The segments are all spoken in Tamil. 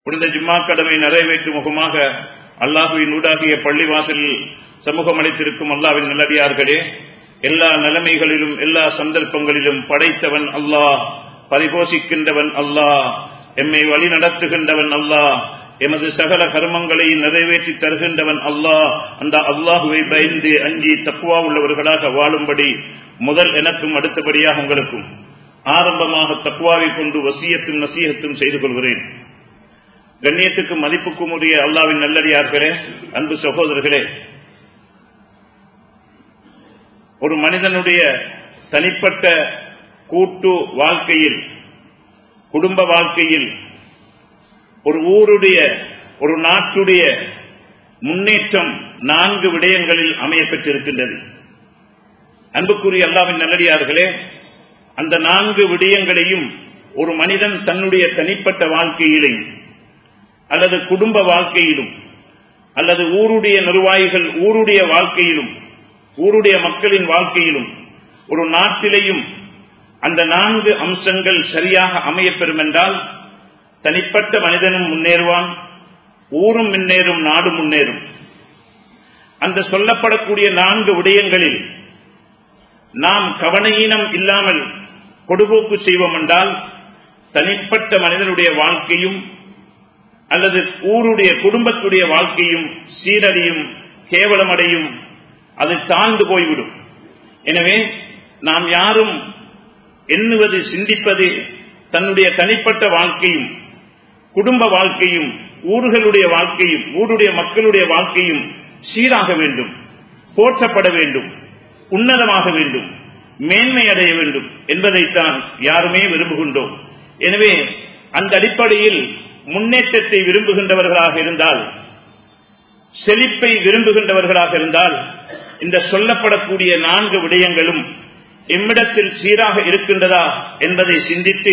புனித ஜும்மா கடமை நிறைவேற்றும் முகமாக அல்லாஹுவின் ஊடாகிய பள்ளிவாசலில் சமூகம் அளித்திருக்கும் அல்லாவின் நல்லடியார்களே எல்லா நிலைமைகளிலும் எல்லா சந்தர்ப்பங்களிலும் படைத்தவன் அல்லாஹ் பரிபோஷிக்கின்றவன் அல்லாஹ் எம்மை வழி நடத்துகின்றவன் அல்லாஹ் எமது சகல கர்மங்களை நிறைவேற்றி தருகின்றவன் அல்லாஹ் அந்த அல்லாஹுவை பயந்து அஞ்சி தப்புவா உள்ளவர்களாக வாழும்படி முதல் எனக்கும் அடுத்தபடியாக உங்களுக்கும் ஆரம்பமாக தக்குவாவை கொண்டு வசியத்தும் நசீகத்தும் செய்து கொள்கிறேன் கண்ணியத்துக்கும் மதிப்புக்கும் உரிய அல்லாவின் நல்லடியார்களே அன்பு சகோதரர்களே ஒரு மனிதனுடைய தனிப்பட்ட கூட்டு வாழ்க்கையில் குடும்ப வாழ்க்கையில் ஒரு ஊருடைய ஒரு நாட்டுடைய முன்னேற்றம் நான்கு விடயங்களில் அமைய பெற்றிருக்கின்றது அன்புக்குரிய அல்லாவின் நல்லடியார்களே அந்த நான்கு விடயங்களையும் ஒரு மனிதன் தன்னுடைய தனிப்பட்ட வாழ்க்கையிலும் அல்லது குடும்ப வாழ்க்கையிலும் அல்லது ஊருடைய நிர்வாகிகள் ஊருடைய வாழ்க்கையிலும் ஊருடைய மக்களின் வாழ்க்கையிலும் ஒரு நாட்டிலேயும் அந்த நான்கு அம்சங்கள் சரியாக அமையப்பெறும் என்றால் தனிப்பட்ட மனிதனும் முன்னேறுவான் ஊரும் முன்னேறும் நாடு முன்னேறும் அந்த சொல்லப்படக்கூடிய நான்கு விடயங்களில் நாம் கவனையினம் இல்லாமல் கொடுபோக்கு செய்வோம் என்றால் தனிப்பட்ட மனிதனுடைய வாழ்க்கையும் அல்லது ஊருடைய குடும்பத்துடைய வாழ்க்கையும் சீரடியும் கேவலமடையும் அது தாழ்ந்து போய்விடும் எனவே நாம் யாரும் எண்ணுவது சிந்திப்பது தன்னுடைய தனிப்பட்ட வாழ்க்கையும் குடும்ப வாழ்க்கையும் ஊர்களுடைய வாழ்க்கையும் ஊருடைய மக்களுடைய வாழ்க்கையும் சீராக வேண்டும் போற்றப்பட வேண்டும் உன்னதமாக வேண்டும் மேன்மை அடைய வேண்டும் என்பதைத்தான் யாருமே விரும்புகின்றோம் எனவே அந்த அடிப்படையில் முன்னேற்றத்தை விரும்புகின்றவர்களாக இருந்தால் செழிப்பை விரும்புகின்றவர்களாக இருந்தால் இந்த சொல்லப்படக்கூடிய நான்கு விடயங்களும் எம்மிடத்தில் சீராக இருக்கின்றதா என்பதை சிந்தித்து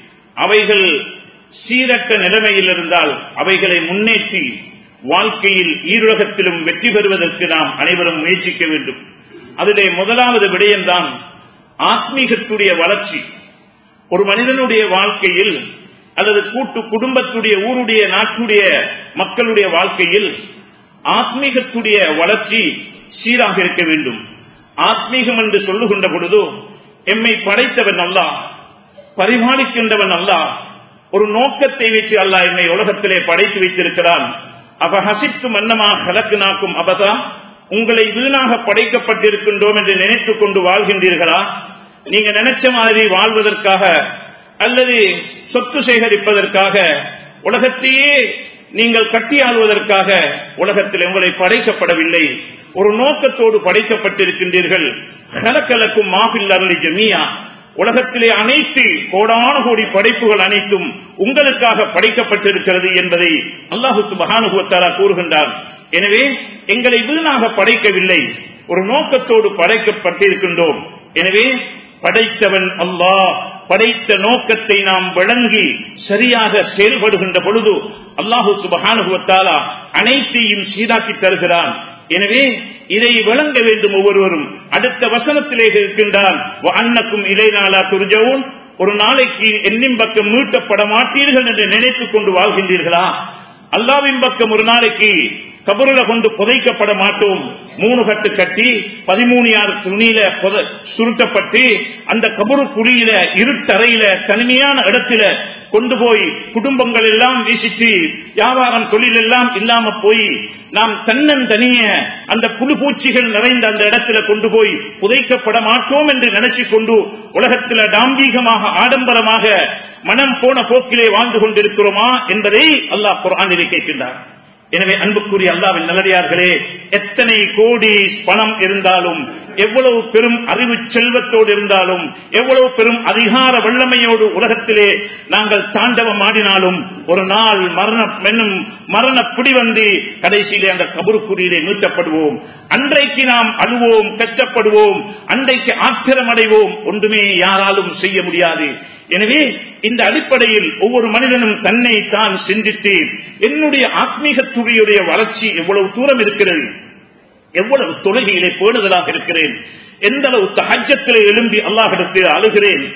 அவைகள் சீரற்ற நிலைமையில் இருந்தால் அவைகளை முன்னேற்றி வாழ்க்கையில் ஈருலகத்திலும் வெற்றி பெறுவதற்கு நாம் அனைவரும் முயற்சிக்க வேண்டும் அதிலே முதலாவது விடயம்தான் ஆத்மீகத்துடைய வளர்ச்சி ஒரு மனிதனுடைய வாழ்க்கையில் அல்லது கூட்டு குடும்பத்துடைய ஊருடைய நாட்டுடைய மக்களுடைய வாழ்க்கையில் ஆத்மீகத்துடைய வளர்ச்சி சீராக இருக்க வேண்டும் ஆத்மீகம் என்று சொல்லுகின்ற பொழுது எம்மை படைத்தவன் அல்லா பரிபாலிக்கின்றவன் அல்லா ஒரு நோக்கத்தை வைத்து அல்லா என்னை உலகத்திலே படைத்து வைத்திருக்கிறான் அவ ஹசித்து மன்னமா கலக்கு நாக்கும் அபதா உங்களை வீணாக படைக்கப்பட்டிருக்கின்றோம் என்று நினைத்துக் கொண்டு வாழ்கின்றீர்களா நீங்க நினைச்ச மாதிரி வாழ்வதற்காக அல்லது சொத்து சேகரிப்பதற்காக உலகத்தையே நீங்கள் கட்டி ஆள்வதற்காக உலகத்தில் உங்களை படைக்கப்படவில்லை ஒரு நோக்கத்தோடு படைக்கப்பட்டிருக்கின்றீர்கள் கலக்கலக்கும் மாபில் அருளி ஜமியா உலகத்திலே அனைத்து கோடான கோடி படைப்புகள் அனைத்தும் உங்களுக்காக படைக்கப்பட்டிருக்கிறது என்பதை அல்லாஹு சுபகானுகுவத்தாரா கூறுகின்றார் எனவே எங்களை வீணாக படைக்கவில்லை ஒரு நோக்கத்தோடு படைக்கப்பட்டிருக்கின்றோம் எனவே படைத்தவன் அல்லாஹ் படைத்த நோக்கத்தை நாம் விளங்கி சரியாக செயல்படுகின்ற பொழுது அல்லாஹு சுபகானுகுவத்தாலா அனைத்தையும் சீராக்கி தருகிறான் எனவே இதை விளங்க வேண்டும் ஒவ்வொருவரும் அடுத்த வசனத்திலே இருக்கின்றான் அன்னக்கும் இலைநாளா துர்ஜவும் ஒரு நாளைக்கு என்னின் பக்கம் மீட்டப்பட மாட்டீர்கள் என்று நினைத்துக் கொண்டு வாழ்கின்றீர்களா அல்லாவின் பக்கம் ஒரு நாளைக்கு கபருல கொண்டு புதைக்கப்பட மாட்டோம் மூணு கட்டு கட்டி பதிமூணு யார் துணியில சுருட்டப்பட்டு அந்த கபரு குழியில இருட்டறையில தனிமையான இடத்துல கொண்டு போய் குடும்பங்கள் எல்லாம் வீசிட்டு வியாபாரம் தொழில் எல்லாம் இல்லாம போய் நாம் தன்னன் தனிய அந்த புழு பூச்சிகள் நிறைந்த அந்த இடத்துல கொண்டு போய் புதைக்கப்பட மாட்டோம் என்று நினைச்சு கொண்டு உலகத்தில் டாம்பீகமாக ஆடம்பரமாக மனம் போன போக்கிலே வாழ்ந்து கொண்டிருக்கிறோமா என்பதை அல்லாஹ் குரானிலே கேட்கின்றார் எனவே அன்புக்குரிய அல்லாவின் நல்லடியார்களே எத்தனை கோடி பணம் இருந்தாலும் எவ்வளவு பெரும் அறிவு செல்வத்தோடு இருந்தாலும் எவ்வளவு பெரும் அதிகார வல்லமையோடு உலகத்திலே நாங்கள் தாண்டவம் ஆடினாலும் ஒரு நாள் மரண மென்னும் மரண பிடி வந்து கடைசியிலே அந்த கபருக்குறியிலே மீட்டப்படுவோம் அன்றைக்கு நாம் அழுவோம் கஷ்டப்படுவோம் அன்றைக்கு ஆத்திரம் அடைவோம் ஒன்றுமே யாராலும் செய்ய முடியாது எனவே இந்த அடிப்படையில் ஒவ்வொரு மனிதனும் தன்னை தான் சிந்தித்து என்னுடைய ஆத்மீகத்துறையுடைய வளர்ச்சி எவ்வளவு தூரம் இருக்கிறது எவ்வளவு தொழுகையிலே பேணுதலாக இருக்கிறேன் எந்த அளவு தஹஜத்திலே எழும்பி அல்லாஹிடத்தில் அழுகிறேன்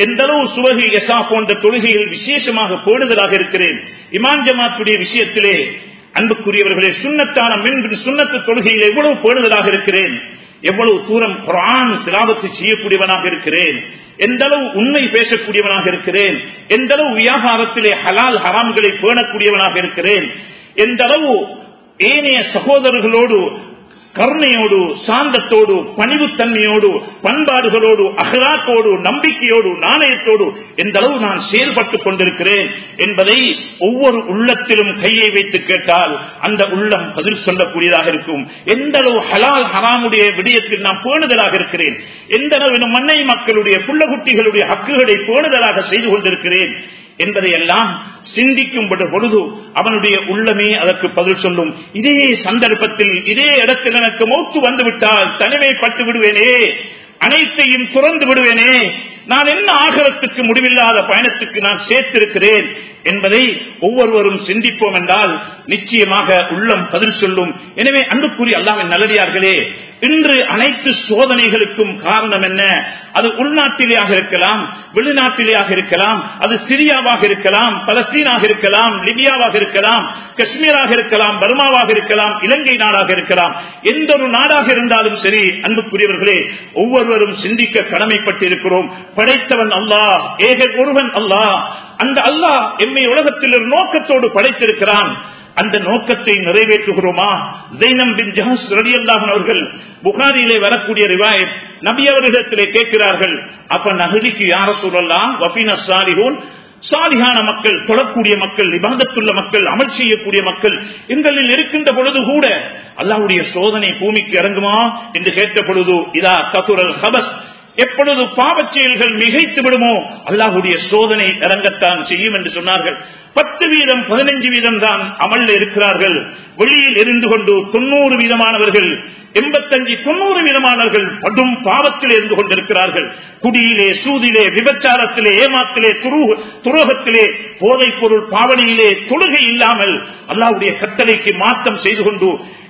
எந்த அளவு சுவகி எசா போன்ற தொழுகையில் விசேஷமாக பேணுதலாக இருக்கிறேன் இமான் ஜமாத்துடைய விஷயத்திலே அன்புக்குரியவர்களே சுண்ணத்தான மின் சுண்ணத்து தொழுகையில் எவ்வளவு பேணுதலாக இருக்கிறேன் எவ்வளவு தூரம் குரான் திலாபத்து செய்யக்கூடியவனாக இருக்கிறேன் எந்த அளவு உண்மை பேசக்கூடியவனாக இருக்கிறேன் எந்த அளவு வியாபாரத்திலே ஹலால் ஹராம்களை பேணக்கூடியவனாக இருக்கிறேன் எந்த அளவு ஏனைய சகோதரர்களோடு கருணையோடு சாந்தத்தோடு பணிவுத்தன்மையோடு பண்பாடுகளோடு அகலாக்கோடு நம்பிக்கையோடு நாணயத்தோடு எந்த அளவு நான் செயல்பட்டுக் கொண்டிருக்கிறேன் என்பதை ஒவ்வொரு உள்ளத்திலும் கையை வைத்து கேட்டால் அந்த உள்ளம் பதில் சொல்லக்கூடியதாக இருக்கும் எந்த அளவு ஹலால் ஹராமுடைய விடயத்தில் நான் பேணுதலாக இருக்கிறேன் எந்த அளவு மண்ணை மக்களுடைய புள்ளகுட்டிகளுடைய ஹக்குகளை பேணுதலாக செய்து கொண்டிருக்கிறேன் என்பதையெல்லாம் சிந்திக்கும் பொழுது அவனுடைய உள்ளமே அதற்கு பதில் சொல்லும் இதே சந்தர்ப்பத்தில் இதே இடத்தில் எனக்கு மௌத்து வந்துவிட்டால் தனிமைப்பட்டு விடுவேனே அனைத்தையும் துறந்து விடுவேனே நான் என்ன ஆகரத்துக்கு முடிவில்லாத பயணத்துக்கு நான் சேர்த்திருக்கிறேன் என்பதை ஒவ்வொருவரும் சிந்திப்போம் என்றால் நிச்சயமாக உள்ளம் பதில் சொல்லும் எனவே அன்புக்குரிய அல்லாவின் நல்லடியார்களே இன்று அனைத்து சோதனைகளுக்கும் காரணம் என்ன அது உள்நாட்டிலேயாக இருக்கலாம் வெளிநாட்டிலேயாக இருக்கலாம் அது சிரியாவாக இருக்கலாம் பலஸ்தீனாக இருக்கலாம் லிபியாவாக இருக்கலாம் காஷ்மீராக இருக்கலாம் பர்மாவாக இருக்கலாம் இலங்கை நாடாக இருக்கலாம் எந்த ஒரு நாடாக இருந்தாலும் சரி அன்புக்குரியவர்களே ஒவ்வொருவரும் சிந்திக்க கடமைப்பட்டிருக்கிறோம் படைத்தவன் அல்லாஹ் ஏக ஒருவன் அல்லாஹ் அந்த அல்லாஹ் எம்மை உலகத்தில் ஒரு நோக்கத்தோடு படைத்திருக்கிறான் அந்த நோக்கத்தை நிறைவேற்றுகிறோமா ஜெய்னம் பின் ஜஹஸ் ரலியல்லாஹன் அவர்கள் புகாரியிலே வரக்கூடிய ரிவாயத் நபி அவர்களிடத்திலே கேட்கிறார்கள் அப்ப நகதிக்கு யார சொல்லலாம் வபீன சாலிஹூன் சாலிகான மக்கள் தொழக்கூடிய மக்கள் விவாதத்துள்ள மக்கள் அமல் செய்யக்கூடிய மக்கள் எங்களில் இருக்கின்ற பொழுது கூட அல்லாவுடைய சோதனை பூமிக்கு இறங்குமா என்று கேட்ட பொழுது இதா கசுரல் ஹபஸ் எப்பொழுது பாவச் செயல்கள் மிகைத்து விடுமோ அல்லாஹுடைய சோதனை இறங்கத்தான் செய்யும் என்று சொன்னார்கள் பத்து வீதம் பதினைஞ்சு வீதம் தான் அமல்ல இருக்கிறார்கள் வெளியில் இருந்து கொண்டு தொண்ணூறு வீதமானவர்கள் எண்பத்தஞ்சு தொண்ணூறு வீதமானவர்கள் படும் பாவத்தில் இருந்து கொண்டிருக்கிறார்கள் குடியிலே சூதிலே விபச்சாரத்திலே ஏமாத்திலே துரோகத்திலே போதைப் பொருள் பாவனையிலே தொழுகை இல்லாமல் அல்லாவுடைய கட்டளைக்கு மாற்றம் செய்து கொண்டு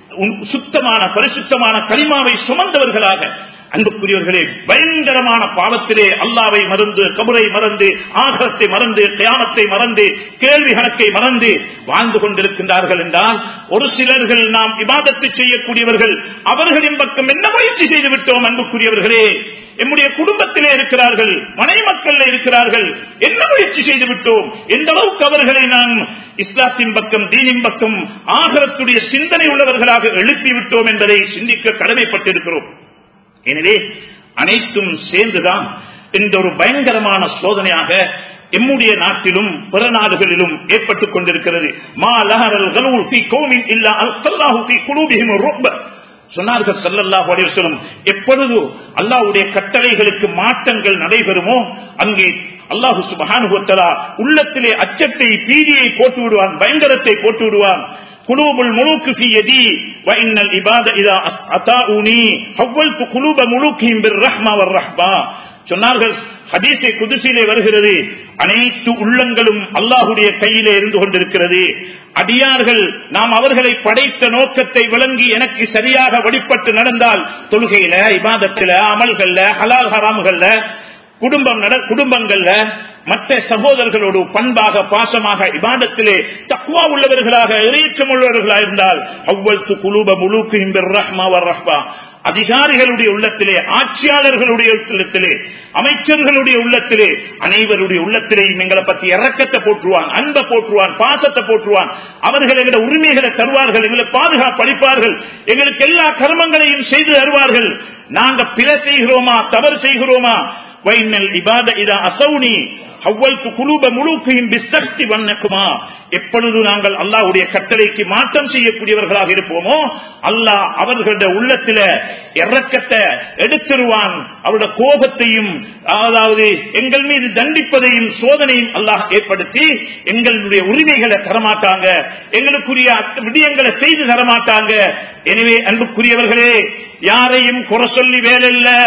சுத்தமான பரிசுத்தமான களிமாவை சுமந்தவர்களாக அன்புக்குரியவர்களே பயங்கரமான பாவத்திலே அல்லாவை மறந்து கபரை மறந்து ஆகத்தை மறந்து கியாமத்தை மறந்து கேள்வி கணக்கை மறந்து வாழ்ந்து கொண்டிருக்கின்றார்கள் என்றால் ஒரு சிலர்கள் நாம் விவாதத்தை செய்யக்கூடியவர்கள் அவர்களின் பக்கம் என்ன முயற்சி செய்து விட்டோம் அன்புக்குரியவர்களே எம்முடைய குடும்பத்திலே இருக்கிறார்கள் மனை மக்கள் இருக்கிறார்கள் என்ன முயற்சி செய்து விட்டோம் எந்த அளவுக்கு அவர்களை நாம் இஸ்லாத்தின் பக்கம் தீனின் பக்கம் ஆகரத்துடைய சிந்தனை உள்ளவர்களாக எழுப்பி விட்டோம் என்பதை சிந்திக்க கடமைப்பட்டிருக்கிறோம் எனவே அனைத்தும் சேர்ந்துதான் இந்த ஒரு பயங்கரமான சோதனையாக எம்முடைய நாட்டிலும் பிற நாடுகளிலும் ஏற்பட்டுக் கொண்டிருக்கிறது மா லஹரல் கலூல் ஃபீ கௌமின் இல்லா அல்கல்லாஹு ஃபீ குலூபிஹிம் ருக்ப சொன்னார்கள் சல்லல்லாஹு அலைஹி வஸல்லம் எப்பொழுது அல்லாஹ்வுடைய கட்டளைகளுக்கு மாற்றங்கள் நடைபெறுமோ அங்கே அல்லாஹு சுப்ஹானஹு வ தஆலா உள்ளத்திலே அச்சத்தை பீதியை போட்டு விடுவான் பயங்கரத்தை போட்டு விடுவான் قلوب الملوك في يدي وإن العباد إذا أطاعوني حولت قلوب ملوكهم بالرحمة والرحبة சொன்னார்கள் ஹதீஸை குதிசிலே வருகிறது அனைத்து உள்ளங்களும் அல்லாஹுடைய கையிலே இருந்து கொண்டிருக்கிறது அடியார்கள் நாம் அவர்களை படைத்த நோக்கத்தை விளங்கி எனக்கு சரியாக வழிபட்டு நடந்தால் தொழுகையில இபாதத்தில அமல்கள்ல ஹலால் ஹராம்கள்ல குடும்பம் குடும்பங்கள்ல மற்ற சகோதரர்களோடு பண்பாக பாசமாக இபாதத்திலே தக்குவா உள்ளவர்களாக இறைச்சம் உள்ளவர்களாக இருந்தால் அவ்வளத்து குலூப முழுக்கு ரஹ்மாவர் ரஹ்மா அதிகாரிகளுடைய உள்ளத்திலே ஆட்சியாளர்களுடைய உள்ளத்திலே அமைச்சர்களுடைய உள்ளத்திலே அனைவருடைய உள்ளத்திலேயும் எங்களை பத்தி இறக்கத்தை போட்டுருவான் அன்பை போட்டுருவான் பாசத்தை போட்டுருவான் அவர்கள் எங்களை உரிமைகளை தருவார்கள் எங்களை பாதுகாப்பு அளிப்பார்கள் எங்களுக்கு எல்லா கர்மங்களையும் செய்து தருவார்கள் நாங்க பிற செய்கிறோமா தவறு செய்கிறோமா வைனல் இபாத இதா அசௌனி அவ்வளவு குழுப முழுக்கையும் பிசக்தி வண்ணக்குமா எப்பொழுது நாங்கள் அல்லாஹ்வுடைய கட்டளைக்கு மாற்றம் செய்யக்கூடியவர்களாக இருப்போமோ அல்லாஹ் அவர்களுடைய உள்ளத்தில இறக்கத்தை எடுத்துருவான் அவருடைய கோபத்தையும் அதாவது எங்கள் மீது தண்டிப்பதையும் சோதனையும் அல்லாஹ் ஏற்படுத்தி எங்களுடைய உரிமைகளை தரமாட்டாங்க எங்களுக்குரிய விடயங்களை செய்து தரமாட்டாங்க எனவே அன்புக்குரியவர்களே யாரையும் குறை சொல்லி வேலை இல்ல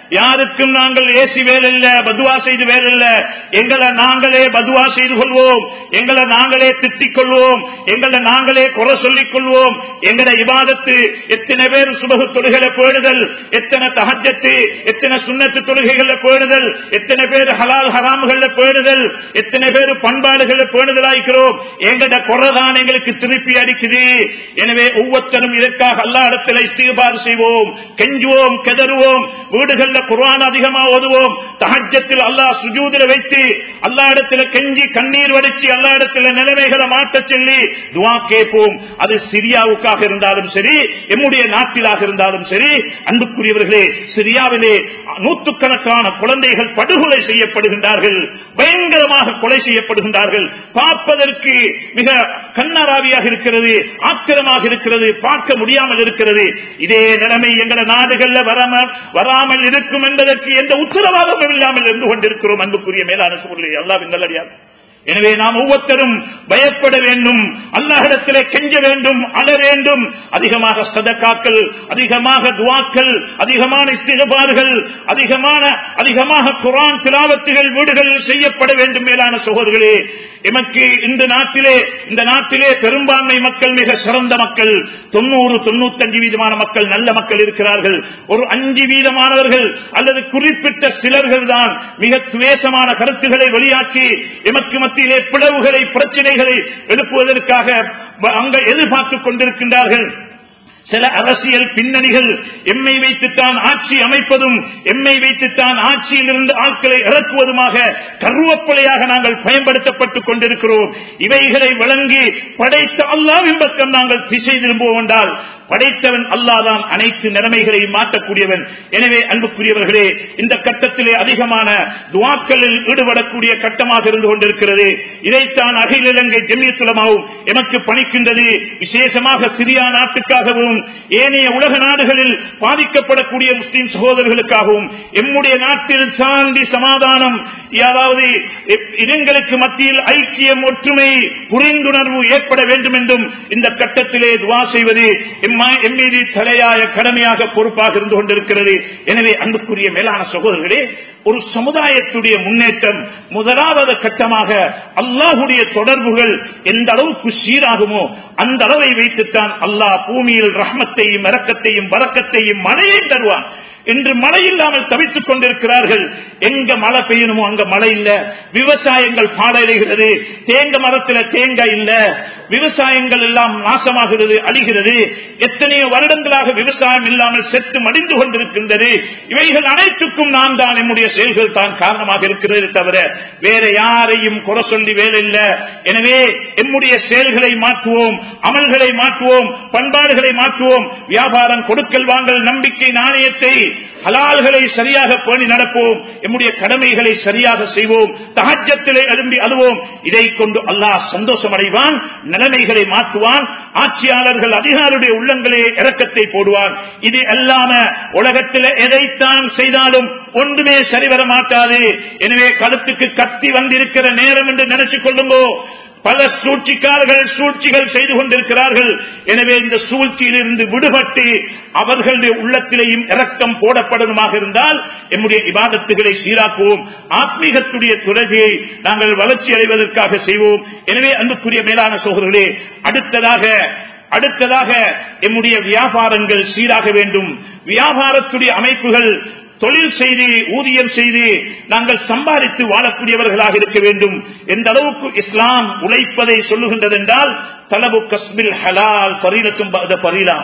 யாருக்கும் நாங்கள் ஏசி வேலில்ல பதுவா செய்து வேலில்ல எங்களை நாங்களே பதுவா செய்து கொள்வோம் எங்களை நாங்களே திட்டிக் கொள்வோம் எங்களை நாங்களே குறை சொல்லிக் கொள்வோம் எங்களை இவாதத்து எத்தனை பேர் சுபகு தொழுகளை பேணுதல் எத்தனை தகஜத்து எத்தனை சுண்ணத்து தொழுகைகள்ல பேணுதல் எத்தனை பேர் ஹலால் ஹராம்கள்ல பேணுதல் எத்தனை பேர் பண்பாடுகள்ல பேணுதலாய்க்கிறோம் எங்கட குறைதான் எங்களுக்கு திருப்பி அடிக்குது எனவே ஒவ்வொருத்தரும் இதற்காக அல்லா இடத்துல இஸ்திகார் செய்வோம் கெஞ்சுவோம் கெதறுவோம் வீடுகள்ல குர்ஆன் அதிகமா ஓதுவோம் தஹஜத்தில் அல்லாஹ் சுஜூதில வைத்து அல்லா இடத்துல கெஞ்சி கண்ணீர் வடிச்சு அல்லா இடத்துல நிலைமைகளை மாற்ற சொல்லி துவா கேட்போம் அது சிரியாவுக்காக இருந்தாலும் சரி எம்முடைய நாட்டிலாக இருந்தாலும் சரி அன்புக்குரியவர்களே சிரியாவிலே நூற்றுக்கணக்கான குழந்தைகள் படுகொலை செய்யப்படுகின்றார்கள் பயங்கரமாக கொலை செய்யப்படுகின்றார்கள் பார்ப்பதற்கு மிக கண்ணாராவியாக இருக்கிறது ஆக்கிரமாக இருக்கிறது பார்க்க முடியாமல் இருக்கிறது இதே நிலைமை எங்கள நாடுகள்ல வராமல் வராமல் இருக்கும் என்பதற்கு எந்த உத்தரவாதமும் இல்லாமல் இருந்து கொண்டிருக்கிறோம் அன்புக்குரிய மேலான சூழ்நிலை அல்லாவின் நல்லடியார் எனவே நாம் ஒவ்வொருத்தரும் பயப்பட வேண்டும் அல்லாஹிடத்திலே கெஞ்ச வேண்டும் அழ வேண்டும் அதிகமாக சதக்காக்கள் அதிகமாக துவாக்கள் அதிகமான இஸ்திகபார்கள் அதிகமான அதிகமாக குரான் திலாவத்துகள் வீடுகளில் செய்யப்பட வேண்டும் மேலான சகோதரர்களே எமக்கு இந்த நாட்டிலே இந்த நாட்டிலே பெரும்பான்மை மக்கள் மிக சிறந்த மக்கள் தொண்ணூறு தொண்ணூத்தஞ்சு வீதமான மக்கள் நல்ல மக்கள் இருக்கிறார்கள் ஒரு அஞ்சு வீதமானவர்கள் அல்லது குறிப்பிட்ட சிலர்கள் தான் மிக துவேசமான கருத்துக்களை வெளியாக்கி எமக்கு மத்தியிலே பிளவுகளை பிரச்சனைகளை எழுப்புவதற்காக அங்க எதிர்பார்த்துக் கொண்டிருக்கின்றார்கள் சில அரசியல் பின்னணிகள் எம்மை வைத்துத்தான் ஆட்சி அமைப்பதும் எம்மை வைத்துத்தான் ஆட்சியில் இருந்து ஆட்களை இறக்குவதுமாக கருவப்பலையாக நாங்கள் பயன்படுத்தப்பட்டுக் கொண்டிருக்கிறோம் இவைகளை வழங்கி படைத்த அல்லாவின் பக்கம் நாங்கள் திசை திரும்புவோம் என்றால் படைத்தவன் அல்லாதான் அனைத்து நிலைமைகளையும் மாற்றக்கூடியவன் எனவே அன்புக்குரியவர்களே இந்த கட்டத்திலே அதிகமான துவாக்களில் ஈடுபடக்கூடிய கட்டமாக இருந்து கொண்டிருக்கிறது இதைத்தான் அகில இலங்கை ஜெமியத்துலமாவும் எமக்கு பணிக்கின்றது விசேஷமாக சிரியா நாட்டுக்காகவும் ஏனைய உலக நாடுகளில் பாதிக்கப்படக்கூடிய முஸ்லிம் சகோதரர்களுக்காகவும் எம்முடைய நாட்டில் சாந்தி சமாதானம் அதாவது இடங்களுக்கு மத்தியில் ஐக்கியம் ஒற்றுமை புரிந்துணர்வு ஏற்பட வேண்டும் என்றும் இந்த கட்டத்திலே துவா செய்வது எம் மீது தலையாய கடமையாக பொறுப்பாக இருந்து கொண்டிருக்கிறது எனவே அன்புக்குரிய மேலான சகோதரர்களே ஒரு சமுதாயத்துடைய முன்னேற்றம் முதலாவது கட்டமாக அல்லாஹுடைய தொடர்புகள் எந்த அளவுக்கு சீராகுமோ அந்த அளவை வைத்துத்தான் அல்லாஹ் பூமியில் ரஹ்மத்தையும் இறக்கத்தையும் வரக்கத்தையும் மழையை தருவான் இன்று மழை இல்லாமல் தவித்துக் கொண்டிருக்கிறார்கள் எங்க மழை பெய்யணுமோ அங்க மழை இல்ல விவசாயங்கள் பாடடைகிறது தேங்க மரத்தில் தேங்காய் இல்ல விவசாயங்கள் எல்லாம் நாசமாகிறது அழிகிறது எத்தனையோ வருடங்களாக விவசாயம் இல்லாமல் செத்து மடிந்து கொண்டிருக்கின்றது இவைகள் அனைத்துக்கும் நாம் தான் நம்முடைய செயல்கள் தான் காரணமாக இருக்கிறது தவிர வேற யாரையும் குறை சொல்லி வேலை இல்ல எனவே எம்முடைய செயல்களை மாற்றுவோம் அமல்களை மாற்றுவோம் பண்பாடுகளை மாற்றுவோம் வியாபாரம் கொடுக்கல் வாங்கல் நம்பிக்கை நாணயத்தை ஹலால்களை சரியாக பேணி நடப்போம் எம்முடைய கடமைகளை சரியாக செய்வோம் தகஜத்திலே எழும்பி அழுவோம் இதை கொண்டு அல்லாஹ் சந்தோஷம் அடைவான் நிலைமைகளை மாற்றுவான் ஆட்சியாளர்கள் அதிகாரியுடைய உள்ளங்களே இறக்கத்தை போடுவான் இது அல்லாம உலகத்தில் எதைத்தான் செய்தாலும் ஒன்றுமே சரிவர மாட்டாது எனவே கழுத்துக்கு கத்தி வந்திருக்கிற நேரம் என்று நினைச்சுக் கொள்ளுங்கோ பல சூழ்ச்சிக்காரர்கள் சூழ்ச்சிகள் செய்து கொண்டிருக்கிறார்கள் எனவே இந்த சூழ்ச்சியிலிருந்து விடுபட்டு அவர்களுடைய உள்ளத்திலேயும் இரக்கம் போடப்படுமாக இருந்தால் நம்முடைய இபாதத்துகளை சீராக்குவோம் ஆத்மீகத்துடைய துறையை நாங்கள் வளர்ச்சி அடைவதற்காக செய்வோம் எனவே அன்புக்குரிய மேலான சோழர்களே அடுத்ததாக அடுத்ததாக எம்முடைய வியாபாரங்கள் சீராக வேண்டும் வியாபாரத்துடைய அமைப்புகள் தொழில் செய்து ஊதியம் செய்து நாங்கள் சம்பாதித்து வாழக்கூடியவர்களாக இருக்க வேண்டும் எந்த அளவுக்கு இஸ்லாம் உழைப்பதை சொல்லுகின்றது என்றால் தலபு கஸ்மில் ஹலால் பரீலத்தும் பரீலாம்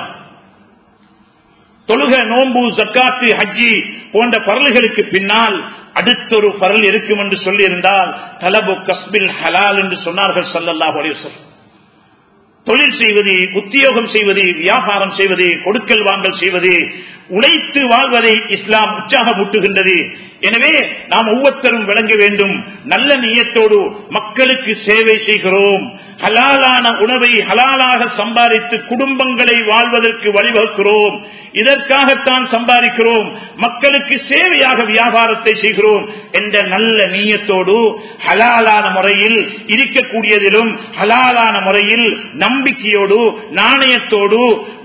தொழுக நோம்பு ஜக்காத்து ஹஜ்ஜி போன்ற பரல்களுக்கு பின்னால் அடுத்தொரு பரல் இருக்கும் என்று சொல்லியிருந்தால் தலபு கஸ்பில் ஹலால் என்று சொன்னார்கள் சல்லல்லாஹ் அலிவசம் தொழில் செய்வது உத்தியோகம் செய்வது வியாபாரம் செய்வது கொடுக்கல் வாங்கல் செய்வது உழைத்து வாழ்வதை இஸ்லாம் உற்சாகமூட்டுகின்றது எனவே நாம் ஒவ்வொருத்தரும் விளங்க வேண்டும் நல்ல நீயத்தோடு மக்களுக்கு சேவை செய்கிறோம் ஹலாலான உணவை ஹலாலாக சம்பாதித்து குடும்பங்களை வாழ்வதற்கு வழிவகுக்கிறோம் இதற்காகத்தான் சம்பாதிக்கிறோம் மக்களுக்கு சேவையாக வியாபாரத்தை செய்கிறோம் என்ற நல்ல நீயத்தோடு ஹலாலான முறையில் இருக்கக்கூடியதிலும் ஹலாலான முறையில் நம்பிக்கையோடு நாணயத்தோடு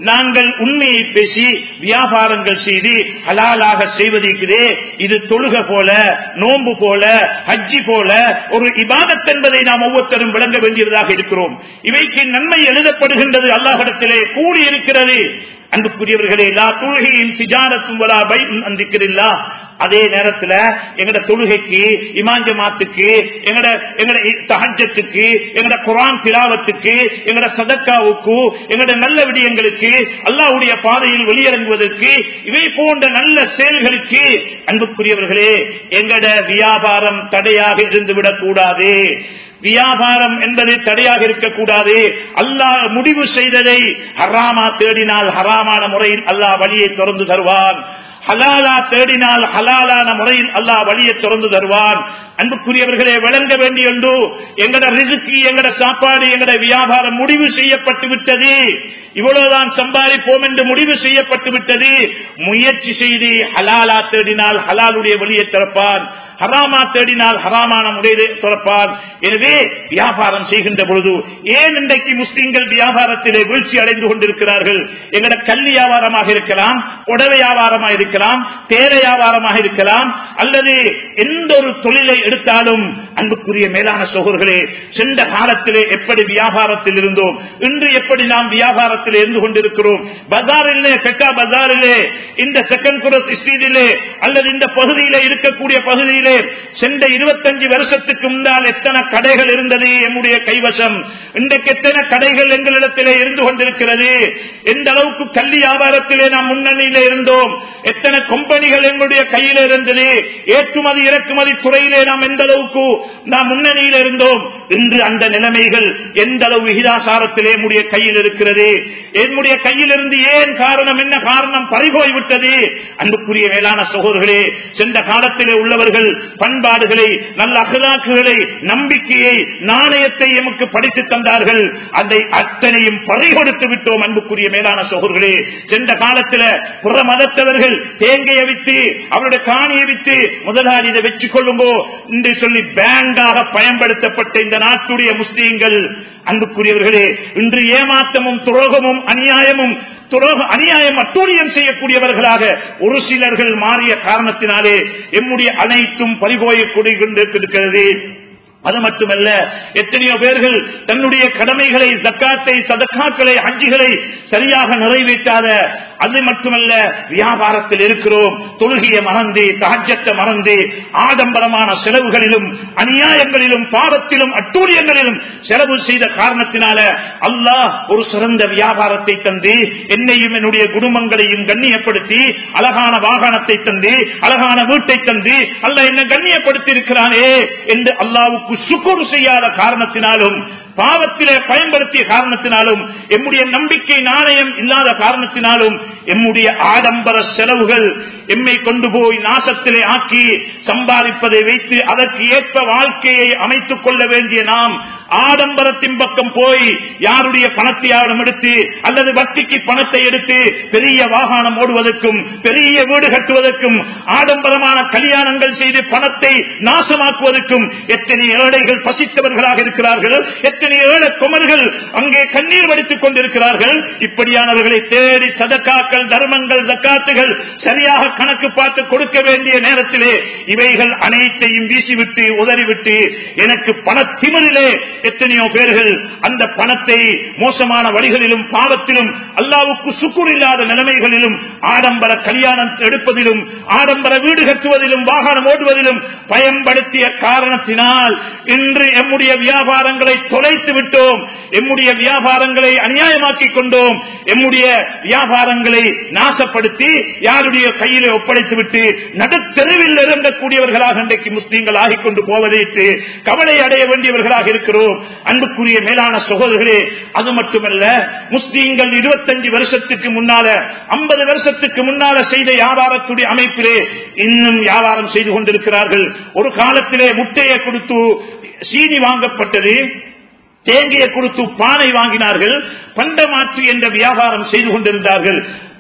நாங்கள் உண்மையை பேசி வியாபாரங்கள் செய்து ஹலாலாக செய்வதற்கிறே இது தொழுக போல நோன்பு போல ஹஜ்ஜி போல ஒரு இபாதத் என்பதை நாம் ஒவ்வொருத்தரும் விளங்க வேண்டியதாக இருக்கிறோம் இவைக்கு நன்மை எழுதப்படுகின்றது அல்லாஹிடத்திலே கூடி இருக்கிறது அன்புக்குரியவர்களே எல்லா தொழுகையும் சிஜாரத்தும் வலா பை அந்திக்கிறீங்களா அதே நேரத்தில் எங்கட தொழுகைக்கு இமாஞ்சமாத்துக்கு எங்கட எங்கட தஹஜத்துக்கு எங்கட குரான் திலாவத்துக்கு எங்கட சதக்காவுக்கு எங்கட நல்ல விடயங்களுக்கு அல்லாஹ்வுடைய பாதையில் வெளியிறங்குவதற்கு இவை போன்ற நல்ல செயல்களுக்கு அன்புக்குரியவர்களே எங்கட வியாபாரம் தடையாக இருந்துவிடக் கூடாது வியாபாரம் என்பது தடையாக இருக்கக்கூடாது அல்லாஹ் முடிவு செய்ததை ஹராமா தேடினால் ஹராமான முறையில் அல்லாஹ் வழியை திறந்து தருவான் ஹலாலா தேடினால் ஹலாலான முறையில் அல்லாஹ் வழியை திறந்து தருவான் அன்புக்குரியவர்களே வழங்க வேண்டிய ஒன்று எங்கட ரிசுக்கு எங்கட சாப்பாடு எங்கட வியாபாரம் முடிவு செய்யப்பட்டு விட்டது இவ்வளவுதான் சம்பாதிப்போம் என்று முடிவு செய்யப்பட்டு விட்டது முயற்சி செய்து ஹலாலா தேடினால் ஹலாலுடைய வழியை திறப்பான் ஹராமா தேடினால் ஹராமான முறையை திறப்பான் எனவே வியாபாரம் செய்கின்ற பொழுது ஏன் இன்றைக்கு முஸ்லிம்கள் வியாபாரத்திலே வீழ்ச்சி அடைந்து கொண்டிருக்கிறார்கள் எங்கட கல்வி வியாபாரமாக இருக்கலாம் உடவை வியாபாரமாக இருக்கலாம் தேர வியாபாரமாக இருக்கலாம் அல்லது எந்த ஒரு தொழிலை எடுத்தாலும் அன்புக்குரிய மேலான சோகர்களே சென்ற காலத்திலே எப்படி வியாபாரத்தில் இருந்தோம் இன்று எப்படி நாம் வியாபாரத்தில் இருந்து கொண்டிருக்கிறோம் பஜாரிலே பெக்கா பஜாரிலே இந்த செகண்ட் குரஸ் ஸ்ட்ரீட்டிலே அல்லது இந்த பகுதியிலே இருக்கக்கூடிய பகுதியிலே சென்ற இருபத்தஞ்சு வருஷத்துக்கு முன்னால் எத்தனை கடைகள் இருந்தது எம்முடைய கைவசம் இன்றைக்கு எத்தனை கடைகள் எங்களிடத்திலே இருந்து கொண்டிருக்கிறது எந்த அளவுக்கு கல்வி வியாபாரத்திலே நாம் முன்னணியிலே இருந்தோம் எத்தனை கம்பெனிகள் எங்களுடைய கையில இருந்தது ஏற்றுமதி இறக்குமதி துறையிலே நாம் எந்த அளவுக்கு நாம் முன்னணியில் இருந்தோம் இன்று அந்த நிலைமைகள் எந்த அளவு விகிதாசாரத்திலே நம்முடைய கையில் இருக்கிறது என்னுடைய கையில் இருந்து ஏன் காரணம் என்ன காரணம் பறிபோய் விட்டது அன்புக்குரிய மேலான சகோதரர்களே சென்ற காலத்திலே உள்ளவர்கள் பண்பாடுகளை நல்ல அகலாக்குகளை நம்பிக்கையை நாணயத்தை எமக்கு படித்து தந்தார்கள் அதை அத்தனையும் பறிகொடுத்து விட்டோம் அன்புக்குரிய மேலான சகோதரர்களே சென்ற காலத்தில் புற மதத்தவர்கள் தேங்கையை விட்டு அவருடைய காணியை விட்டு முதலாளி இதை வச்சுக் கொள்ளுங்கோ என்று சொல்லி பேங்காக பயன்படுத்தப்பட்ட இந்த நாட்டுடைய முஸ்லீம்கள் அன்புக்குரியவர்களே இன்று ஏமாற்றமும் துரோகமும் அநியாயமும் துரோக அநியாயம் அட்டூழியம் செய்யக்கூடியவர்களாக ஒரு சிலர்கள் மாறிய காரணத்தினாலே எம்முடைய அனைத்தும் பறிபோய் கொண்டிருக்கிறது அது மட்டுமல்ல எத்தனையோ பேர்கள் தன்னுடைய கடமைகளை ஜக்காத்தை சதக்காக்களை அஞ்சுகளை சரியாக நிறைவேற்றாத அது மட்டுமல்ல வியாபாரத்தில் இருக்கிறோம் தொழுகையை மறந்து தாஜத்தை மறந்து ஆடம்பரமான செலவுகளிலும் அநியாயங்களிலும் பாவத்திலும் அட்டூழியங்களிலும் செலவு செய்த காரணத்தினால அல்லாஹ் ஒரு சிறந்த வியாபாரத்தை தந்து என்னையும் என்னுடைய குடும்பங்களையும் கண்ணியப்படுத்தி அழகான வாகனத்தை தந்து அழகான வீட்டை தந்து அல்ல என்ன கண்ணியப்படுத்தி இருக்கிறானே என்று அல்லாவுக்கு சுக்குறு செய்யாத காரணத்தினாலும் பாவத்திலே பயன்படுத்திய காரணத்தினாலும் எம்முடைய நம்பிக்கை நாணயம் இல்லாத காரணத்தினாலும் எம்முடைய ஆடம்பர செலவுகள் எம்மை கொண்டு போய் நாசத்திலே ஆக்கி சம்பாதிப்பதை வைத்து அதற்கு ஏற்ப வாழ்க்கையை அமைத்துக் கொள்ள வேண்டிய நாம் ஆடம்பரத்தின் பக்கம் போய் யாருடைய பணத்தை யாரும் எடுத்து அல்லது வட்டிக்கு பணத்தை எடுத்து பெரிய வாகனம் ஓடுவதற்கும் பெரிய வீடு கட்டுவதற்கும் ஆடம்பரமான கல்யாணங்கள் செய்து பணத்தை நாசமாக்குவதற்கும் எத்தனை ஏழைகள் பசித்தவர்களாக இருக்கிறார்கள் எத்தனை ஏழை குமர்கள் அங்கே கண்ணீர் வடித்துக் கொண்டிருக்கிறார்கள் இப்படியானவர்களை தேடி சதக்காக்கள் தர்மங்கள் தக்காத்துகள் சரியாக கணக்கு பார்த்து கொடுக்க வேண்டிய நேரத்திலே இவைகள் அனைத்தையும் வீசிவிட்டு உதறிவிட்டு எனக்கு பணத்திமரிலே எத்தனையோ பேர்கள் அந்த பணத்தை மோசமான வழிகளிலும் பாவத்திலும் அல்லாவுக்கு சுக்குர் இல்லாத நிலைமைகளிலும் ஆடம்பர கல்யாணம் எடுப்பதிலும் ஆடம்பர வீடு கட்டுவதிலும் வாகனம் ஓடுவதிலும் பயன்படுத்திய காரணத்தினால் இன்று எம்முடைய வியாபாரங்களை தொலைத்து விட்டோம் எம்முடைய வியாபாரங்களை அநியாயமாக்கிக் கொண்டோம் எம்முடைய வியாபாரங்களை நாசப்படுத்தி யாருடைய கையிலே ஒப்படைத்து விட்டு நடுத்தெருவில் இறங்கக்கூடியவர்களாக இன்றைக்கு முஸ்லீம்கள் ஆகிக்கொண்டு போவதைத்து கவலை அடைய வேண்டியவர்களாக இருக்கிறோம் அன்புக்குரிய மேலான சகோதரர்களே அது மட்டுமல்ல முஸ்லீம்கள் இருபத்தஞ்சு வருஷத்துக்கு முன்னால ஐம்பது வருஷத்துக்கு முன்னால செய்த வியாபாரத்துடைய அமைப்பிலே இன்னும் வியாபாரம் செய்து கொண்டிருக்கிறார்கள் ஒரு காலத்திலே முட்டையை கொடுத்து சீனி வாங்கப்பட்டது தேங்கையை கொடுத்து பானை வாங்கினார்கள் பண்டமாற்று என்ற வியாபாரம் செய்து கொண்டிருந்தார்கள்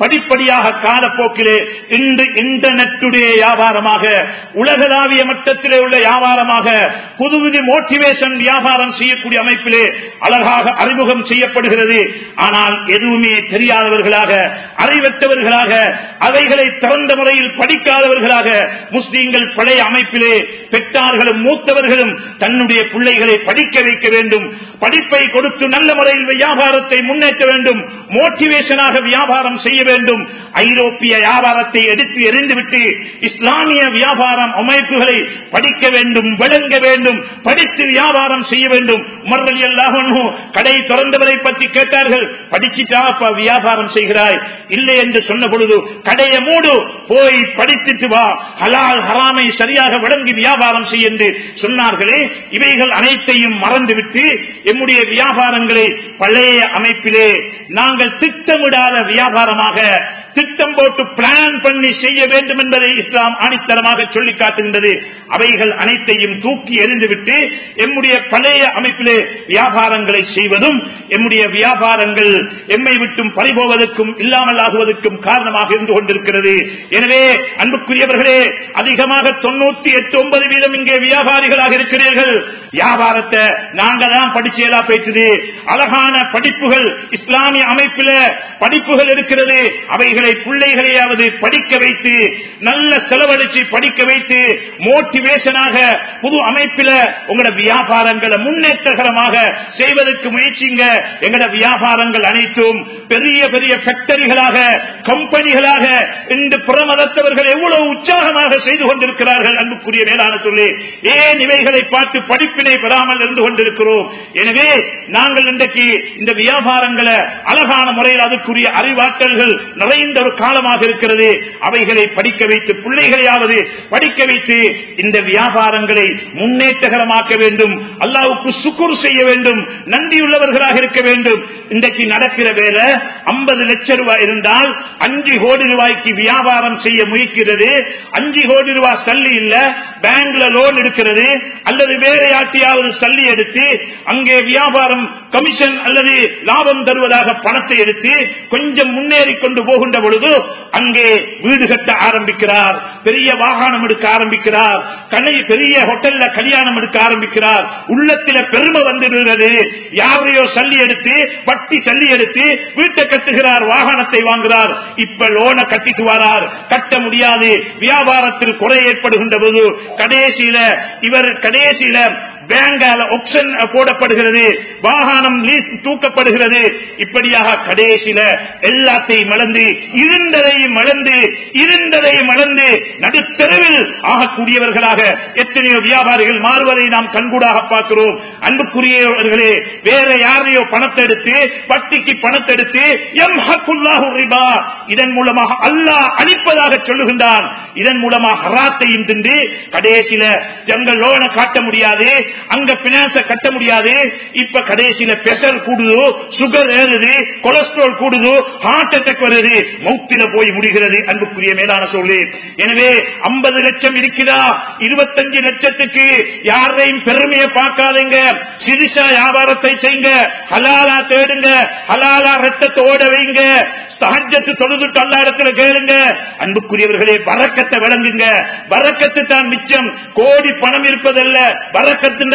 படிப்படியாக காலப்போக்கிலே இன்று இன்டர்நெட்டுடைய வியாபாரமாக உலகளாவிய மட்டத்திலே உள்ள வியாபாரமாக புது புது மோட்டிவேஷன் வியாபாரம் செய்யக்கூடிய அமைப்பிலே அழகாக அறிமுகம் செய்யப்படுகிறது ஆனால் எதுவுமே தெரியாதவர்களாக அறிவற்றவர்களாக அவைகளை திறந்த முறையில் படிக்காதவர்களாக முஸ்லீம்கள் பழைய அமைப்பிலே பெற்றார்களும் மூத்தவர்களும் தன்னுடைய பிள்ளைகளை படிக்க வைக்க வேண்டும் படிப்பை கொடுத்து நல்ல முறையில் வியாபாரத்தை முன்னேற்ற வேண்டும் மோட்டிவேஷனாக வியாபாரம் செய்ய வேண்டும் ஐரோப்பிய வியாபாரத்தை எடுத்து எரிந்துவிட்டு இஸ்லாமிய வியாபாரம் அமைப்புகளை படிக்க வேண்டும் விளங்க வேண்டும் படித்து வியாபாரம் செய்ய வேண்டும் உமர்வழி எல்லாம் கடை திறந்தவரை பற்றி கேட்டார்கள் படிச்சுட்டா அப்ப வியாபாரம் செய்கிறாய் இல்லை என்று சொன்ன பொழுது கடையை மூடு போய் படித்துட்டு வா ஹலால் ஹராமை சரியாக விளங்கி வியாபாரம் செய்ய என்று சொன்னார்களே இவைகள் அனைத்தையும் மறந்துவிட்டு எம்முடைய வியாபாரங்களை பழைய அமைப்பிலே நாங்கள் திட்டமிடாத வியாபாரமாக திட்டம் போட்டு பிளான் பண்ணி செய்ய வேண்டும் என்பதை இஸ்லாம் ஆணித்தரமாக சொல்லி காட்டுகின்றது அவைகள் அனைத்தையும் தூக்கி எறிந்துவிட்டு எம்முடைய பழைய அமைப்பிலே வியாபாரங்களை செய்வதும் எம்முடைய வியாபாரங்கள் எம்மை விட்டும் பறிபோவதற்கும் இல்லாமல் ஆகுவதற்கும் காரணமாக இருந்து கொண்டிருக்கிறது எனவே அன்புக்குரியவர்களே அதிகமாக தொண்ணூத்தி எட்டு ஒன்பது வீதம் இங்கே வியாபாரிகளாக இருக்கிறீர்கள் வியாபாரத்தை நாங்க தான் படிச்சேலா பேசுது அழகான படிப்புகள் இஸ்லாமிய அமைப்பில் படிப்புகள் இருக்கிறது அவைகளை பிள்ளைகளையாவது படிக்க வைத்து நல்ல செலவழிச்சு படிக்க வைத்து மோட்டிவேஷனாக புது அமைப்பில் உங்களோட வியாபாரங்களை முன்னேற்றகரமாக செய்வதற்கு முயற்சிங்க எங்களோட வியாபாரங்கள் அனைத்தும் பெரிய பெரிய ஃபேக்டரிகளாக கம்பெனிகளாக இன்று புறமதத்தவர்கள் எவ்வளவு உற்சாகமாக செய்து கொண்டிருக்கிறார்கள் அன்புக்குரிய மேலான சொல்லி ஏன் இவைகளை பார்த்து படிப்பினை பெறாமல் இருந்து கொண்டிருக்கிறோம் எனவே நாங்கள் இன்றைக்கு இந்த வியாபாரங்களை அழகான முறையில் அதுக்குரிய அறிவாற்றல்கள் நிறைந்த ஒரு காலமாக இருக்கிறது அவைகளை படிக்க வைத்து பிள்ளைகளையாவது படிக்க வைத்து இந்த வியாபாரங்களை முன்னேற்றகரமாக்க வேண்டும் அல்லாவுக்கு சுக்குர் செய்ய வேண்டும் நன்றியுள்ளவர்களாக இருக்க வேண்டும் இன்றைக்கு நடக்கிற வேலை ஐம்பது லட்சம் ரூபாய் இருந்தால் அஞ்சு கோடி ரூபாய்க்கு வியாபாரம் செய்ய முயற்கிறது அஞ்சு கோடி ரூபாய் சல்லி இல்ல பேங்க்ல லோன் எடுக்கிறது அல்லது வேற யாட்டியாவது சல்லி எடுத்து அங்கே வியாபாரம் கமிஷன் அல்லது லாபம் தருவதாக பணத்தை எடுத்து கொஞ்சம் முன்னேறி கொண்டு போகின்ற பொழுது அங்கே வீடு கட்ட ஆரம்பிக்கிறார் பெரிய வாகனம் எடுக்க ஆரம்பிக்கிறார் கண்ணை பெரிய ஹோட்டல்ல கல்யாணம் எடுக்க ஆரம்பிக்கிறார் உள்ளத்தில பெருமை வந்துடுகிறது யாரையோ சல்லி எடுத்து வட்டி சல்லி எடுத்து வீட்டை கட்டுகிறார் வாகனத்தை வாங்குகிறார் இப்ப லோனை கட்டிட்டு வரார் கட்ட முடியாது வியாபாரத்தில் குறை ஏற்படுகின்ற போது கடைசியில இவர் கடைசியில பேங்கால ஆப்ஷன் போடப்படுகிறது வாகனம் லீஸ் தூக்கப்படுகிறது இப்படியாக கடைசியில எல்லாத்தையும் மலர்ந்து இருந்ததையும் மலர்ந்து இருந்ததையும் மலர்ந்து நடுத்தரவில் ஆகக்கூடியவர்களாக எத்தனையோ வியாபாரிகள் மாறுவதை நாம் கண்கூடாக பார்க்கிறோம் அன்புக்குரியவர்களே வேற யாரையோ பணத்தை எடுத்து பட்டிக்கு பணத்தை எடுத்து எம் ஹக்குல்லாஹு ரிபா இதன் மூலமாக அல்லாஹ் அளிப்பதாக சொல்லுகின்றான் இதன் மூலமாக ஹராத்தையும் தின்று கடைசியில ஜங்கள் லோனை காட்ட முடியாது அங்க பினான்ஸ கட்ட முடியாது இப்ப கடைசியில பெசர் கூடுது சுகர் ஏறுது கொலஸ்ட்ரால் கூடுது ஹார்ட் அட்டாக் வருது மௌத்தில போய் முடிகிறது அன்புக்குரிய மேலான சொல்லி எனவே ஐம்பது லட்சம் இருக்கிறா இருபத்தஞ்சு லட்சத்துக்கு யாரையும் பெருமையை பார்க்காதீங்க சிரிசா வியாபாரத்தை செய்யுங்க ஹலாலா தேடுங்க ஹலாலா ரத்தத்தை ஓட வைங்க சஹஜத்து தொழுதுட்டு அல்ல இடத்துல கேளுங்க அன்புக்குரியவர்களே வரக்கத்தை விளங்குங்க வரக்கத்து தான் மிச்சம் கோடி பணம் இருப்பதல்ல வரக்கத்துண்டா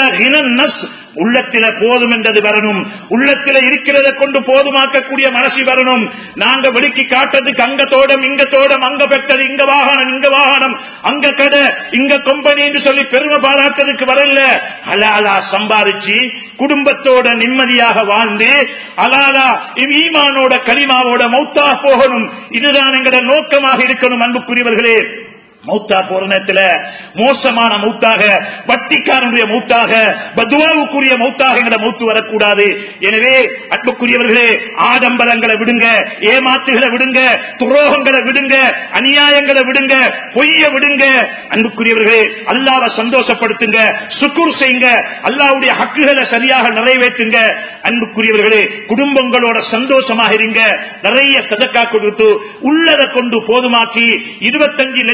உள்ளத்தில போதும் என்றது வரணும் உள்ளத்தில இருக்கிறத கொண்டு போதுமாக்கக்கூடிய மனசு வரணும் நாங்க வெளிக்கு காட்டுறதுக்கு அங்க தோடம் இங்க தோடம் அங்க பெற்றது இங்க வாகனம் இங்க வாகனம் அங்க கடை இங்க கம்பெனி என்று சொல்லி பெருமை பாராட்டுறதுக்கு வரல அலாலா சம்பாதிச்சு குடும்பத்தோட நிம்மதியாக வாழ்ந்து அலாலா ஈமானோட கலிமாவோட மௌத்தா போகணும் இதுதான் எங்கட நோக்கமாக இருக்கணும் அன்புக்குரியவர்களே மௌத்தா போற நேரத்தில் மோசமான மௌத்தாக வட்டிக்காரனுடைய மௌத்தாக பதுவாவுக்குரிய மௌத்தாக எங்களை மௌத்து வரக்கூடாது எனவே அன்புக்குரியவர்களே ஆடம்பரங்களை விடுங்க ஏமாத்துகளை விடுங்க துரோகங்களை விடுங்க அநியாயங்களை விடுங்க பொய்ய விடுங்க அன்புக்குரியவர்களே அல்லாவை சந்தோஷப்படுத்துங்க சுக்குர் செய்யுங்க அல்லாவுடைய ஹக்குகளை சரியாக நிறைவேற்றுங்க அன்புக்குரியவர்களே குடும்பங்களோட சந்தோஷமாக இருங்க நிறைய சதக்கா கொடுத்து உள்ளதை கொண்டு போதுமாக்கி இருபத்தஞ்சு லட்சம்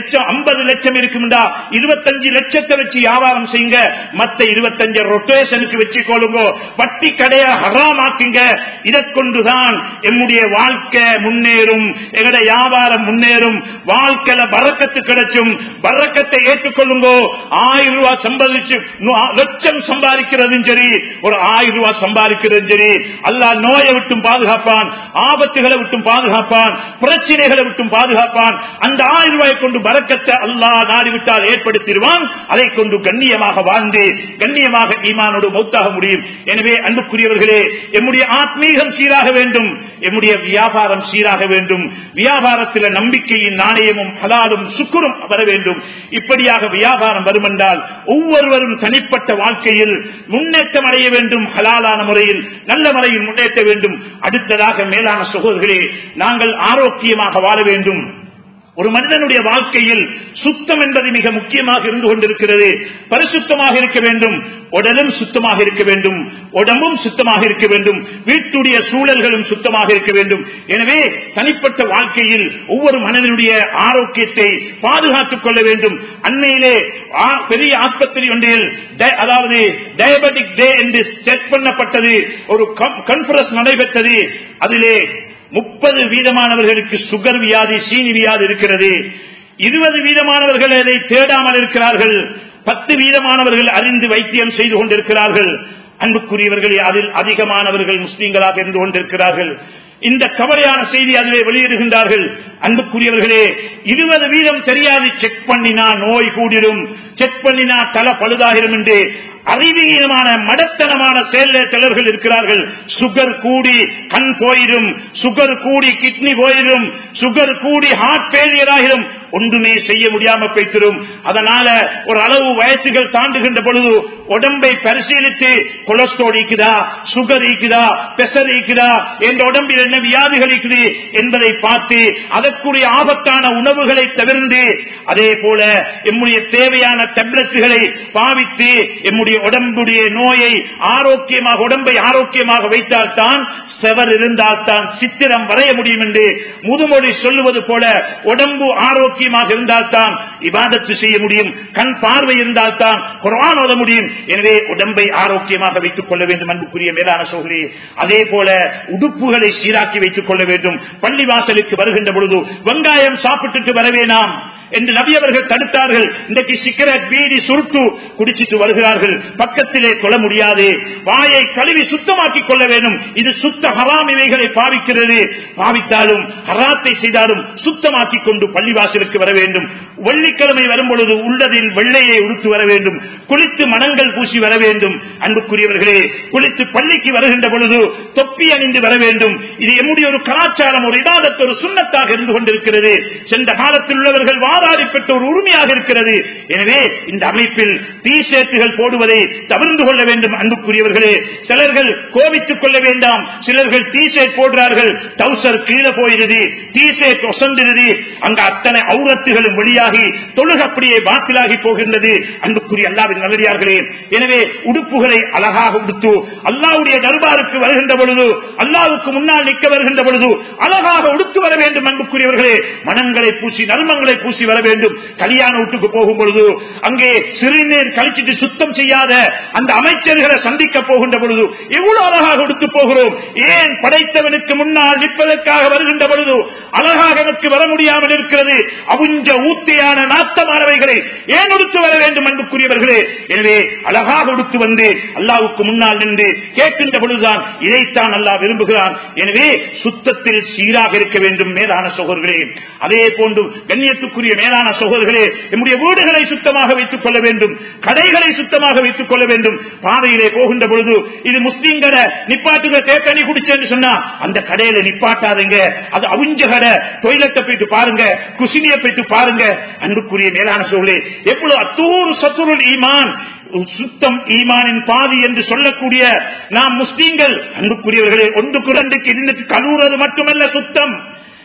ஐம்பது லட்சம் இருக்கும்டா இருபத்தஞ்சு லட்சத்தை வச்சு வியாபாரம் செய்யுங்க மத்த இருபத்தஞ்சு ரொட்டேஷனுக்கு வச்சு கொள்ளுங்க வட்டி கடைய ஹராமாக்குங்க இதை கொண்டுதான் எம்முடைய வாழ்க்கை முன்னேறும் எங்கட வியாபாரம் முன்னேறும் வாழ்க்கையில பறக்கத்து கிடைச்சும் பறக்கத்தை ஏற்றுக்கொள்ளுங்க ஆயிரம் ரூபாய் சம்பாதிச்சு நூ- லட்சம் சம்பாதிக்கிறதும் சரி ஒரு ஆயிரம் ரூபாய் சம்பாதிக்கிறதும் சரி அல்லாஹ் நோயை விட்டும் பாதுகாப்பான் ஆபத்துகளை விட்டும் பாதுகாப்பான் பிரச்சனைகளை விட்டும் பாதுகாப்பான் அந்த ஆயிரம் ரூபாயை கொண்டு பறக்கத்தை அல்லாஹ் நாடிவிட்டால் ஏற்படுத்திடுவான் அதை கொண்டு கண்ணியமாக வாழ்ந்து கண்ணியமாக ஈமானோடு மௌத்தாக முடியும் எனவே அன்புக்குரியவர்களே எம்முடைய ஆத்மீகம் சீராக வேண்டும் எம்முடைய வியாபாரம் சீராக வேண்டும் வியாபாரத்தில் நம்பிக்கையின் நாணயமும் ஹலாலும் சுக்குரும் வர வேண்டும் இப்படியாக வியாபாரம் வரும் என்றால் ஒவ்வொருவரும் தனிப்பட்ட வாழ்க்கையில் முன்னேற்றம் அடைய வேண்டும் ஹலாலான முறையில் நல்ல முறையில் முன்னேற்ற வேண்டும் அடுத்ததாக மேலான சகோதரர்களே நாங்கள் ஆரோக்கியமாக வாழ வேண்டும் ஒரு மனிதனுடைய வாழ்க்கையில் சுத்தம் என்பது மிக முக்கியமாக இருந்து கொண்டிருக்கிறது பரிசுத்தமாக இருக்க வேண்டும் உடலும் சுத்தமாக இருக்க வேண்டும் உடம்பும் சுத்தமாக இருக்க வேண்டும் வீட்டுடைய சூழல்களும் சுத்தமாக இருக்க வேண்டும் எனவே தனிப்பட்ட வாழ்க்கையில் ஒவ்வொரு மனிதனுடைய ஆரோக்கியத்தை பாதுகாத்துக் கொள்ள வேண்டும் அண்மையிலே ஆ- பெரிய ஆஸ்பத்திரி ஒன்றில் டய- அதாவது டயபெட்டிக் டே என்று செக் பண்ணப்பட்டது ஒரு கான்பரன்ஸ் நடைபெற்றது அதிலே முப்பது வீதமானவர்களுக்கு சுகர் வியாதி சீனி வியாதி இருக்கிறது இருபது வீதமானவர்கள் அதை தேடாமல் இருக்கிறார்கள் பத்து வீதமானவர்கள் அறிந்து வைத்தியம் செய்து கொண்டிருக்கிறார்கள் அன்புக்குரியவர்களே அதில் அதிகமானவர்கள் முஸ்லீம்களாக இருந்து கொண்டிருக்கிறார்கள் இந்த கவலையான செய்தி அதிலே வெளியிடுகின்றார்கள் அன்புக்குரியவர்களே இருபது வீதம் தெரியாது செக் பண்ணினா நோய் கூடிடும் செக் பண்ணினா தலை பழுதாகிடும் என்று அறிவியலமான மடத்தனமான செயல சிலர்கள் இருக்கிறார்கள் சுகர் கூடி கண் போயிடும் சுகர் கூடி கிட்னி போயிடும் சுகர் கூடி ஹார்ட் ஃபெயிலியர் ஆகிடும் ஒன்றுமே செய்ய முடியாம போய்த்திரும் அதனால ஒரு அளவு வயசுகள் தாண்டுகின்ற பொழுது உடம்பை பரிசீலித்து கொலஸ்ட்ரால் இருக்குதா சுகர் இருக்குதா பெசர் இருக்குதா என்ற உடம்பில் என்ன வியாதிகள் இருக்குது என்பதை பார்த்து அதற்குரிய ஆபத்தான உணவுகளை தவிர்த்து அதே போல எம்முடைய தேவையான டெப்லெட்டுகளை பாவித்து எம்முடைய உடம்புடைய நோயை ஆரோக்கியமாக உடம்பை ஆரோக்கியமாக வைத்தால்தான் செவர் இருந்தால்தான் சித்திரம் வரைய முடியும் என்று முதுமொழி சொல்லுவது போல உடம்பு ஆரோக்கியமாக இருந்தால்தான் இபாதத்து செய்ய முடியும் கண் பார்வை இருந்தால்தான் குரான் ஓத முடியும் எனவே உடம்பை ஆரோக்கியமாக வைத்துக் கொள்ள வேண்டும் அன்புக்குரிய மேலான சோழி அதே போல உடுப்புகளை சீராக்கி வைத்துக் கொள்ள வேண்டும் பள்ளி வாசலுக்கு வருகின்ற பொழுது வெங்காயம் சாப்பிட்டுட்டு வரவே நாம் என்று நபி அவர்கள் தடுத்தார்கள் இன்றைக்கு சிகரெட் பீடி சுருட்டு குடிச்சிட்டு வருகிறார்கள் பக்கத்திலே கொள்ள முடியாது வாயை கழுவி சுத்தமாக்கிக் கொள்ள வேண்டும் இது சுத்த ஹராம் இவைகளை பாவிக்கிறது பாவித்தாலும் ஹராத்தை செய்தாலும் சுத்தமாக்கிக் கொண்டு பள்ளிவாசலுக்கு வர வேண்டும் வெள்ளிக்கிழமை வரும் பொழுது உள்ளதில் வெள்ளையை உடுத்து வர வேண்டும் குளித்து மனங்கள் பூசி வர வேண்டும் அன்புக்குரியவர்களே குளித்து பள்ளிக்கு வருகின்ற பொழுது தொப்பி அணிந்து வர வேண்டும் இது எம்முடைய ஒரு கலாச்சாரம் ஒரு இடாதத்து ஒரு சுண்ணத்தாக இருந்து கொண்டிருக்கிறது சென்ற காலத்தில் உள்ளவர்கள் வாதாடி பெற்ற ஒரு உரிமையாக இருக்கிறது எனவே இந்த அமைப்பில் டீ ஷர்ட்டுகள் போடுவதை தவிர்த்து கொள்ள வேண்டும் அன்புக்குரியவர்களே சிலர்கள் கோபித்துக் கொள்ள வேண்டாம் சிலர்கள் டீ ஷர்ட் போடுறார்கள் டவுசர் கீழே போயிடுது டீ ஷர்ட் ஒசந்துடுது அங்க அத்தனை அவுரத்துகளும் வெளியாகி தொழுக அப்படியே பாத்திலாகி போகின்றது அன்புக்குரிய அல்லாவின் நல்லடியார்களே எனவே உடுப்புகளை அழகாக உடுத்து அல்லாவுடைய தர்பாருக்கு வருகின்ற பொழுது அல்லாவுக்கு முன்னால் நிற்க வருகின்ற பொழுது அழகாக உடுத்து வர வேண்டும் அன்புக்குரியவர்களே மனங்களை பூசி நர்மங்களை பூசி வர வேண்டும் கல்யாண வீட்டுக்கு போகும் பொழுது அங்கே சிறுநீர் கழிச்சிட்டு சுத்தம் செய்யாத அந்த அமைச்சர்களை சந்திக்க போகின்ற பொழுது எவ்வளவு அழகாக உடுத்து போகிறோம் ஏன் படைத்தவனுக்கு முன்னால் நிற்பதற்காக வருகின்ற பொழுது அழகாக எனக்கு வர முடியாமல் இருக்கிறது அவுஞ்ச ஊத்தியான நாத்தமானவைகளை ஏன் உடுத்து வர வேண்டும் அன்புக்குரியவர்களே எனவே அழகாக உடுத்து வந்து அல்லாவுக்கு முன்னால் நின்று கேட்கின்ற பொழுதுதான் இதைத்தான் அல்லாஹ் விரும்புகிறான் எனவே சுத்தத்தில் சீராக இருக்க வேண்டும் மேலான சகோதரர்களே அதே போன்று கண்ணியத்துக்குரிய மேலான சகோதரர்களே நம்முடைய வீடுகளை சுத்தமாக வைத்துக் கொள்ள வேண்டும் கடைகளை சுத்தமாக வைத்துக் கொள்ள வேண்டும் பாதையிலே போகின்ற பொழுது இது முஸ்லீம்களை நிப்பாட்டுக தேத்தனி குடிச்சேன்னு சொன்னா அந்த கடையில நிப்பாட்டாதீங்க அது அவிஞ்ச கடை டொய்லெட்டை போயிட்டு பாருங்க குசினியை போயிட்டு பாருங்க அன்புக்குரிய மேலான சோழே எவ்வளவு அத்தூர் சத்துருள் ஈமான் சுத்தம் ஈமானின் பாதி என்று சொல்லக்கூடிய நாம் முஸ்லீம்கள் அன்புக்குரியவர்களே ஒன்றுக்கு ரெண்டுக்கு இன்னுக்கு கழுவுறது மட்டுமல்ல சுத்தம்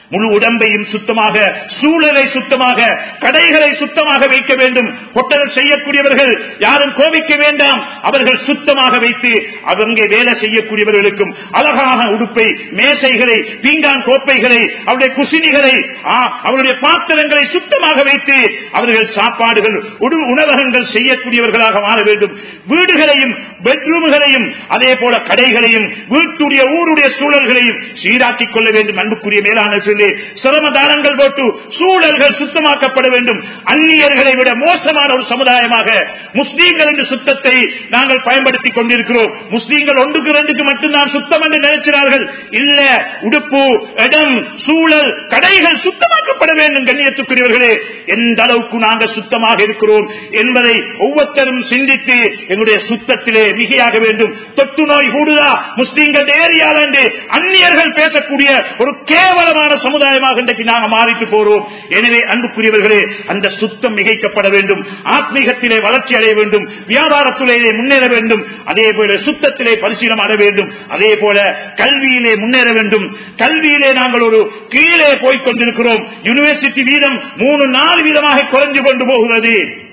முழு உடம்பையும் சுத்தமாக சூழலை சுத்தமாக கடைகளை சுத்தமாக வைக்க வேண்டும் ஹோட்டல் செய்யக்கூடியவர்கள் யாரும் கோபிக்க வேண்டாம் அவர்கள் சுத்தமாக வைத்து அங்கே வேலை செய்யக்கூடியவர்களுக்கும் அழகான உடுப்பை மேசைகளை பீங்கான் கோப்பைகளை அவருடைய குசினிகளை ஆ, அவருடைய பாத்திரங்களை சுத்தமாக வைத்து அவர்கள் சாப்பாடுகள் உடு- உணவகங்கள் செய்யக்கூடியவர்களாக மாற வேண்டும் வீடுகளையும் பெட்ரூம்களையும் அதே போல கடைகளையும் வீட்டுடைய ஊருடைய சூழல்களையும் சீராக்கிக் கொள்ள வேண்டும் அன்புக்குரிய மேலான சொல்லி சிரமதானங்கள் போட்டு சூழல்கள் சுத்தமாக்கப்பட வேண்டும் அந்நியர்களை விட மோசமான ஒரு சமுதாயமாக முஸ்லீம்கள் என்ற சுத்தத்தை நாங்கள் பயன்படுத்திக் கொண்டிருக்கிறோம் முஸ்லீம்கள் ஒன்றுக்கு ரெண்டுக்கு மட்டும்தான் சுத்தம் என்று நினைக்கிறார்கள் இல்ல உடுப்பு இடம் சூழல் கடைகள் சுத்தமாக்கப்பட வேண்டும் கண்ணியத்துக்குரியவர்களே எந்த அளவுக்கு நாங்கள் சுத்தமாக இருக்கிறோம் என்பதை ஒவ்வொருத்தரும் சிந்தித்து எங்களுடைய சுத்தத்திலே மிகையாக வேண்டும் தொற்று நோய் கூடுதா முஸ்லீம்கள் ஏரியால் என்று அந்நியர்கள் பேசக்கூடிய ஒரு கேவலமான சமுதாயமாக இன்றைக்கு நாங்கள் மாறிட்டு போறோம் எனவே அன்புக்குரியவர்களே அந்த சுத்தம் மிகைக்கப்பட வேண்டும் ஆத்மீகத்திலே வளர்ச்சி அடைய வேண்டும் வியாபாரத்திலே முன்னேற வேண்டும் அதே போல சுத்தத்திலே பரிசீலனம் அடைய வேண்டும் அதே போல கல்வியிலே முன்னேற வேண்டும் கல்வியிலே நாங்கள் ஒரு கீழே போய்க் கொண்டிருக்கிறோம் யூனிவர்சிட்டி வீதம் மூணு நாலு வீதமாக குறைஞ்சு கொண்டு போகிறது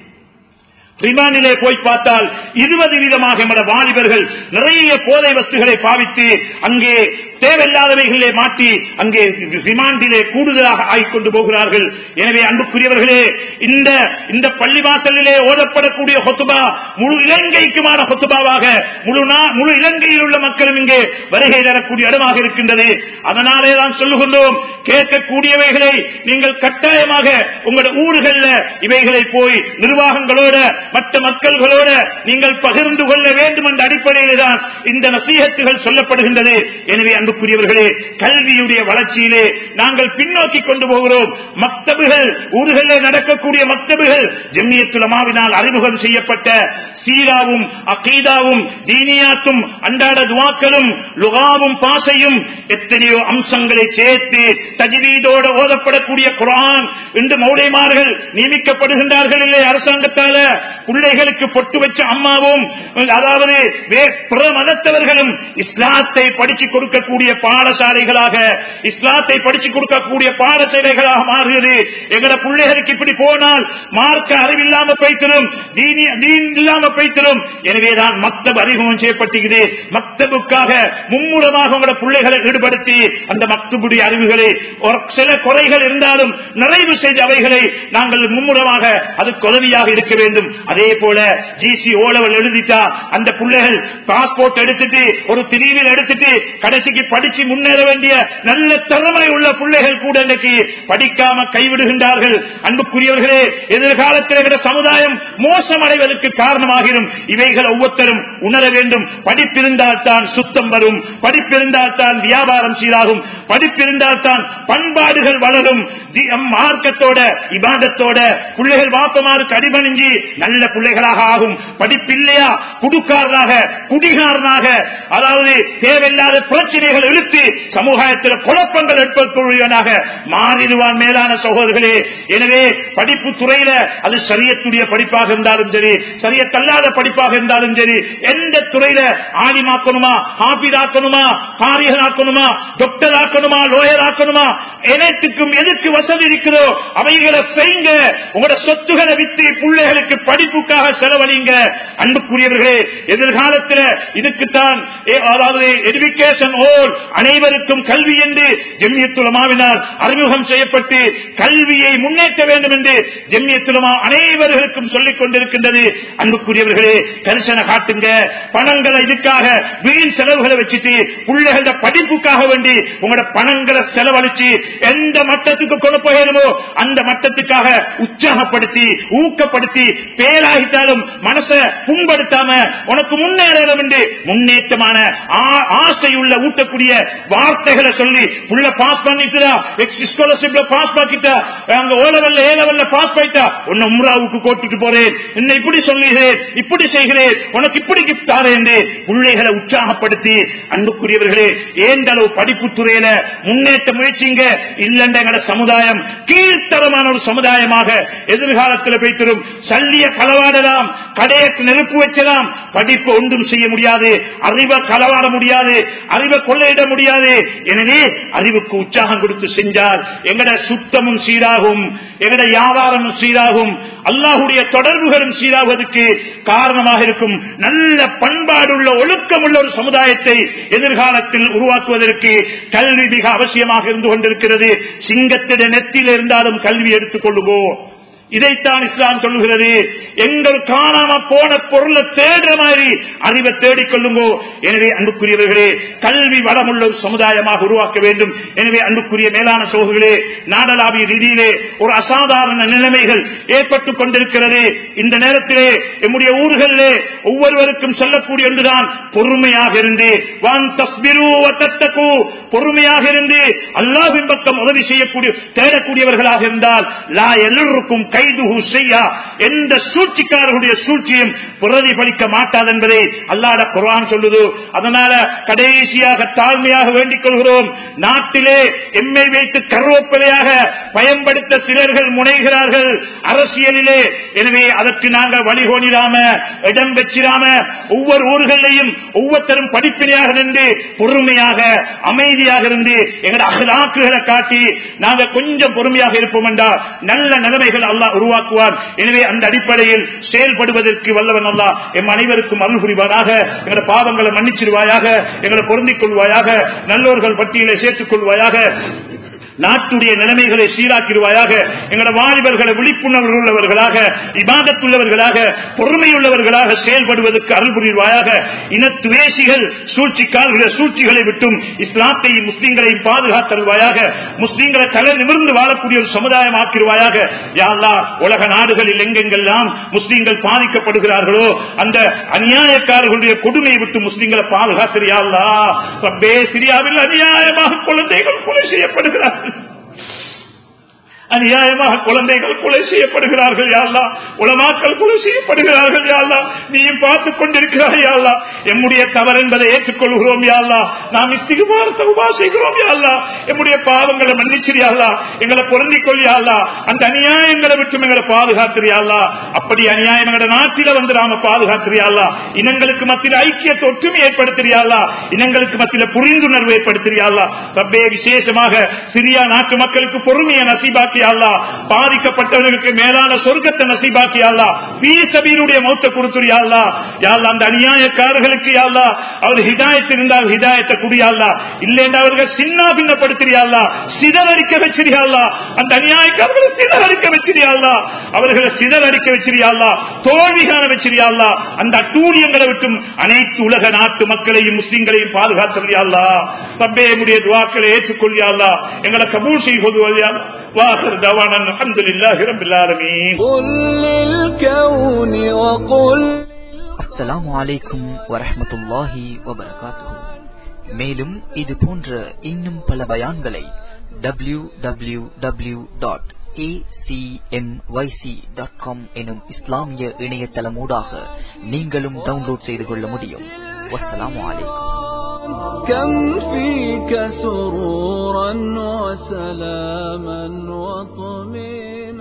ரிமானிலே போய் பார்த்தால் இருபது வீதமாக எமது வாலிபர்கள் நிறைய போதை வஸ்துகளை பாவித்து அங்கே தேவையில்லாதவைகளே மாற்றி அங்கே ரிமாண்டிலே கூடுதலாக ஆகிக்கொண்டு போகிறார்கள் எனவே அன்புக்குரியவர்களே இந்த இந்த பள்ளிவாசலிலே ஓதப்படக்கூடிய ஹொத்துபா முழு இலங்கைக்குமான ஹொத்துபாவாக முழு நா- முழு இலங்கையில் உள்ள மக்களும் இங்கே வருகை தரக்கூடிய இடமாக இருக்கின்றது அதனாலே தான் சொல்லுகின்றோம் கேட்கக்கூடியவைகளை நீங்கள் கட்டாயமாக உங்களோட ஊர்கள இவைகளை போய் நிர்வாகங்களோட மற்ற மக்கள்களோட நீங்கள் பகிர்ந்து கொள்ள வேண்டும் என்ற அடிப்படையில் தான் இந்த நசீகத்துகள் சொல்லப்படுகின்றது எனவே அன்புக்குரியவர்களே கல்வியுடைய வளர்ச்சியிலே நாங்கள் பின்னோக்கி கொண்டு போகிறோம் மக்தபுகள் ஊர்களில் நடக்கக்கூடிய மக்தபுகள் ஜெம்மியத்துலமாவினால் அறிமுகம் செய்யப்பட்ட சீராவும் அகீதாவும் தீனியாத்தும் அன்றாட துவாக்களும் லுகாவும் பாசையும் எத்தனையோ அம்சங்களை சேர்த்து தஜ்வீதோடு ஓதப்படக்கூடிய குரான் இன்று மௌடைமார்கள் நியமிக்கப்படுகின்றார்கள் இல்லை அரசாங்கத்தால பிள்ளைகளுக்கு பொட்டு வச்ச அம்மாவும் அதாவது வே- பிற மதத்தவர்களும் இஸ்லாத்தை படிச்சு கொடுக்கக்கூடிய பாடசாலைகளாக இஸ்லாத்தை படிச்சு கொடுக்கக்கூடிய பாடசாலைகளாக மாறுகிறது எங்கட பிள்ளைகளுக்கு இப்படி போனால் மார்க்க அறிவில்லாம பைத்திரும் தீனி தீன் இல்லாம பைத்திரும் எனவேதான் மக்தப் அறிமுகம் செய்யப்பட்டிருக்கிறது மக்தபுக்காக மும்முரமாக உங்களோட பிள்ளைகளை ஈடுபடுத்தி அந்த மக்தபுடைய அறிவுகளை ஒரு சில குறைகள் இருந்தாலும் நிறைவு செய்த அவைகளை நாங்கள் மும்முரமாக அது உதவியாக இருக்க வேண்டும் அதே போல ஜிசி ஓலவல் எழுதிட்டா அந்த பிள்ளைகள் பாஸ்போர்ட் எடுத்துட்டு ஒரு திரிவில் எடுத்துட்டு கடைசிக்கு படிச்சு முன்னேற வேண்டிய நல்ல திறமை உள்ள பிள்ளைகள் கூட இன்னைக்கு படிக்காம கைவிடுகின்றார்கள் அன்புக்குரியவர்களே எதிர்காலத்தில் இருக்கிற சமுதாயம் மோசமடைவதற்கு காரணமாகிடும் இவைகள் ஒவ்வொருத்தரும் உணர வேண்டும் படிப்பிருந்தால் தான் சுத்தம் வரும் படிப்பிருந்தால் தான் வியாபாரம் சீராகும் படிப்பிருந்தால் தான் பண்பாடுகள் வளரும் தி- மார்க்கத்தோட இபாதத்தோட பிள்ளைகள் வாப்பமாருக்கு அடிபணிஞ்சு நல்ல பிள்ளைகளாக ஆகும் படிப்பில்லையா குடுக்காரனாக குடிகாரனாக அதாவது தேவையில்லாத பிரச்சனைகள் இழுத்து சமுதாயத்தில் குழப்பங்கள் ஏற்படுத்துவதாக மாறிடுவான் மேலான சகோதரர்களே எனவே படிப்பு துறையில அது சரியத்துடைய படிப்பாக இருந்தாலும் சரி சரியத்தல்லாத படிப்பாக இருந்தாலும் சரி எந்த துறையில ஆலிமாக்கணுமா ஹாபிதாக்கணுமா காரியனாக்கணுமா டாக்டர் ஆக்கணுமா லோயர் ஆக்கணுமா எனத்துக்கும் எதுக்கு வசதி இருக்கிறதோ அவைகளை செய்யுங்க உங்களோட சொத்துக்களை வித்து பிள்ளைகளுக்கு படிப்புக்காக செலவழிங்க அன்புக்குரியவர்களே எதிர்காலத்தில் இதுக்குத்தான் ஏ- அதாவது எடுக்கேஷன் ஓல் அனைவருக்கும் கல்வி என்று ஜெம்மியத்துலமாவினால் அறிமுகம் செய்யப்பட்டு கல்வியை முன்னேற்ற வேண்டும் என்று ஜெம்மியத்துலமா அனைவர்களுக்கும் சொல்லிக் கொண்டிருக்கின்றது அன்புக்குரியவர்களே கரிசனை காட்டுங்க பணங்களை இதுக்காக வீண் செலவுகளை வச்சுட்டு பிள்ளைகள படிப்புக்காக வேண்டி உங்களோட பணங்களை செலவழிச்சு எந்த மட்டத்துக்கு கொண்டு போயிருமோ அந்த மட்டத்துக்காக உற்சாகப்படுத்தி ஊக்கப்படுத்தி பேராகிட்டாலும் மனசை புண்படுத்தாம உனக்கு முன்னேறணும் என்று முன்னேற்றமான ஆ- ஆசையுள்ள ஊட்டக்கூடிய வார்த்தைகளை சொல்லி புள்ள பாஸ் பண்ணிட்டா ஸ்காலர்ஷிப்ல பாஸ் பண்ணிட்டா அங்க ஓ லெவல்ல ஏ லெவல்ல பாஸ் பண்ணிட்டா உன்னை உம்ராவுக்கு கோட்டுட்டு போறேன் என்ன இப்படி சொல்லுகிறேன் இப்படி செய்கிறேன் உனக்கு இப்படி கிஃப்ட் தாரேன் என்று பிள்ளைகளை உற்சாகப்படுத்தி அன்புக்குரியவர்களே ஏந்த அளவு படிப்பு துறையில முன்னேற்ற முயற்சிங்க இல்லைன்ற எங்கட சமுதாயம் கீழ்த்தரமான ஒரு சமுதாயமாக எதிர்காலத்தில் வைத்திரும் சல்லிய கல களவாடலாம் கடையக்கு நெருப்பு வச்சலாம் படிப்பு ஒன்றும் செய்ய முடியாது அறிவை களவாட முடியாது அறிவை கொள்ளையிட முடியாது எனவே அறிவுக்கு உற்சாகம் கொடுத்து செஞ்சால் எங்கட சுத்தமும் சீராகும் எங்கட வியாபாரமும் சீராகும் அல்லாஹுடைய தொடர்புகளும் சீராகுவதற்கு காரணமாக இருக்கும் நல்ல பண்பாடுள்ள ஒழுக்கமுள்ள ஒரு சமுதாயத்தை எதிர்காலத்தில் உருவாக்குவதற்கு கல்வி மிக அவசியமாக இருந்து கொண்டிருக்கிறது சிங்கத்திட நெத்தியில் இருந்தாலும் கல்வி எடுத்துக் கொள்ளுவோம் இதைத்தான் இஸ்லாம் சொல்லுகிறது எங்கள் காணாம போன பொருளை தேடுற மாதிரி அறிவை தேடிக் கொள்ளுங்கோ எனவே அன்புக்குரியவர்களே கல்வி வளமுள்ள ஒரு சமுதாயமாக உருவாக்க வேண்டும் எனவே அன்புக்குரிய மேலான சோகுகளே நாடளாவிய ரீதியிலே ஒரு அசாதாரண நிலைமைகள் ஏற்பட்டுக் கொண்டிருக்கிறது இந்த நேரத்திலே எம்முடைய ஊர்களிலே ஒவ்வொருவருக்கும் சொல்லக்கூடிய ஒன்றுதான் பொறுமையாக இருந்து வான் தஸ்பிரு வத்தத்தகு பொறுமையாக இருந்து அல்லாஹின் பக்கம் உதவி செய்யக்கூடிய தேடக்கூடியவர்களாக இருந்தால் லா எல்லோருக்கும் கைதுகு செய்யா எந்த சூழ்ச்சிக்காரர்களுடைய சூழ்ச்சியும் பிரதிபலிக்க மாட்டாது என்பதை அல்லாட குர்ஆன் சொல்லுது அதனால கடைசியாக தாழ்மையாக வேண்டிக் கொள்கிறோம் நாட்டிலே எம்மை வைத்து கருவப்பிலையாக பயன்படுத்த சிலர்கள் முனைகிறார்கள் அரசியலிலே எனவே அதற்கு நாங்கள் வழிகோணிடாம இடம் வச்சிடாம ஒவ்வொரு ஊர்களையும் ஒவ்வொருத்தரும் படிப்பினையாக நின்று பொறுமையாக அமைதியாக இருந்து எங்களோட அகலாக்குகளை காட்டி நாங்கள் கொஞ்சம் பொறுமையாக இருப்போம் என்றால் நல்ல நிலைமைகள் அல்லாஹ் உருவாக்குவார் எனவே அந்த அடிப்படையில் செயல்படுவதற்கு வல்லவன் அல்லா எம் அனைவருக்கும் அருள் புரிவாராக எங்களோட பாவங்களை மன்னிச்சிருவாயாக எங்களை பொருந்திக் கொள்வாயாக நல்லோர்கள் பட்டியலை சேர்த்துக் கொள்வாயாக நாட்டுடைய நிலைமைகளை சீராக்கிடுவாயாக எங்களோட வாலிபர்களை விழிப்புணர்வு உள்ளவர்களாக இபாதத்துள்ளவர்களாக பொறுமையுள்ளவர்களாக செயல்படுவதற்கு அருள் புரிவாயாக இனத்துவேசிகள் சூழ்ச்சிக்கால்கிற சூழ்ச்சிகளை விட்டும் இஸ்லாத்தையும் முஸ்லீம்களையும் பாதுகாத்தருவாயாக முஸ்லீம்களை தலை நிமிர்ந்து வாழக்கூடிய ஒரு சமுதாயம் ஆக்கிடுவாயாக யாழ்லா உலக நாடுகளில் எங்கெங்கெல்லாம் முஸ்லீம்கள் பாதிக்கப்படுகிறார்களோ அந்த அநியாயக்காரர்களுடைய கொடுமையை விட்டு முஸ்லீம்களை பாதுகாத்திரியாள்லா ரப்பே சிரியாவில் அநியாயமாக குழந்தைகள் கொலை செய்யப்படுகிறார்கள் அநியாயமாக குழந்தைகள் கொலை செய்யப்படுகிறார்கள் யாழ்லா உலமாக்கள் கொலை செய்யப்படுகிறார்கள் யாழ்லா நீயும் பார்த்துக் கொண்டிருக்கிறாய் யாழ்லா எம்முடைய தவறு என்பதை ஏற்றுக்கொள்கிறோம் யாழ்லா நாம் இஸ்திகுமாரத்தை உபா செய்கிறோம் யாழ்லா எம்முடைய பாவங்களை மன்னிச்சிரியாள்லா எங்களை பொருந்திக் கொள்ளியாள்லா அந்த அநியாயங்களை விட்டு எங்களை பாதுகாத்திரியாள்லா அப்படி அநியாயம் எங்களோட நாட்டில வந்து நாம பாதுகாத்திரியாள்லா இனங்களுக்கு மத்தியில் ஐக்கியத்தை ஒற்றுமை ஏற்படுத்தியாள்லா இனங்களுக்கு மத்தியில் புரிந்துணர்வு ஏற்படுத்தியாள்லா ரப்பே விசேஷமாக சிரியா நாட்டு மக்களுக்கு பொறுமையை நசீபாக்கி அல்லா பாதிக்கப்பட்டவர்களுக்கு மேலான சொர்க்கத்தை நசீபாக்கி அல்லா பீசபீருடைய மௌத்த கொடுத்துறியா அல்லா யாழ்லா அந்த அநியாயக்காரர்களுக்கு யாழ்லா அவர் ஹிதாயத் இருந்தால் ஹிதாயத்தை குடியாள்லா இல்லைன்னா அவர்கள் சின்ன பின்னப்படுத்தியாள்லா சிதறடிக்க வச்சிரியாள்லா அந்த அநியாயக்காரர்களை சிதறடிக்க வச்சிரியாள்லா அவர்களை சிதறடிக்க வச்சிரியாள்லா தோல்வி காண வச்சிரியாள்லா அந்த அட்டூழியங்களை விட்டும் அனைத்து உலக நாட்டு மக்களையும் முஸ்லிம்களையும் பாதுகாத்தறியாள்லா தப்பே முடிய துவாக்களை ஏற்றுக்கொள்ளியாள்லா எங்களை கபூல் செய்வது واخر دعوانا الحمد لله رب العالمين قل للكون وقل அஸ்ஸலாமு அலைக்கும் வரஹ்மத்துல்லாஹி வபரகாத்துஹு மேலும் இது போன்ற இன்னும் பல பயான்களை டபிள்யூ டபிள்யூ டபிள்யூ டாட் எனும் இஸ்லாமிய இணையதளமூடாக நீங்களும் டவுன்லோட் செய்து கொள்ள முடியும் வஸ்ஸலாமு அலைக்கும் كم فيك سرورا وسلاما وطمئنا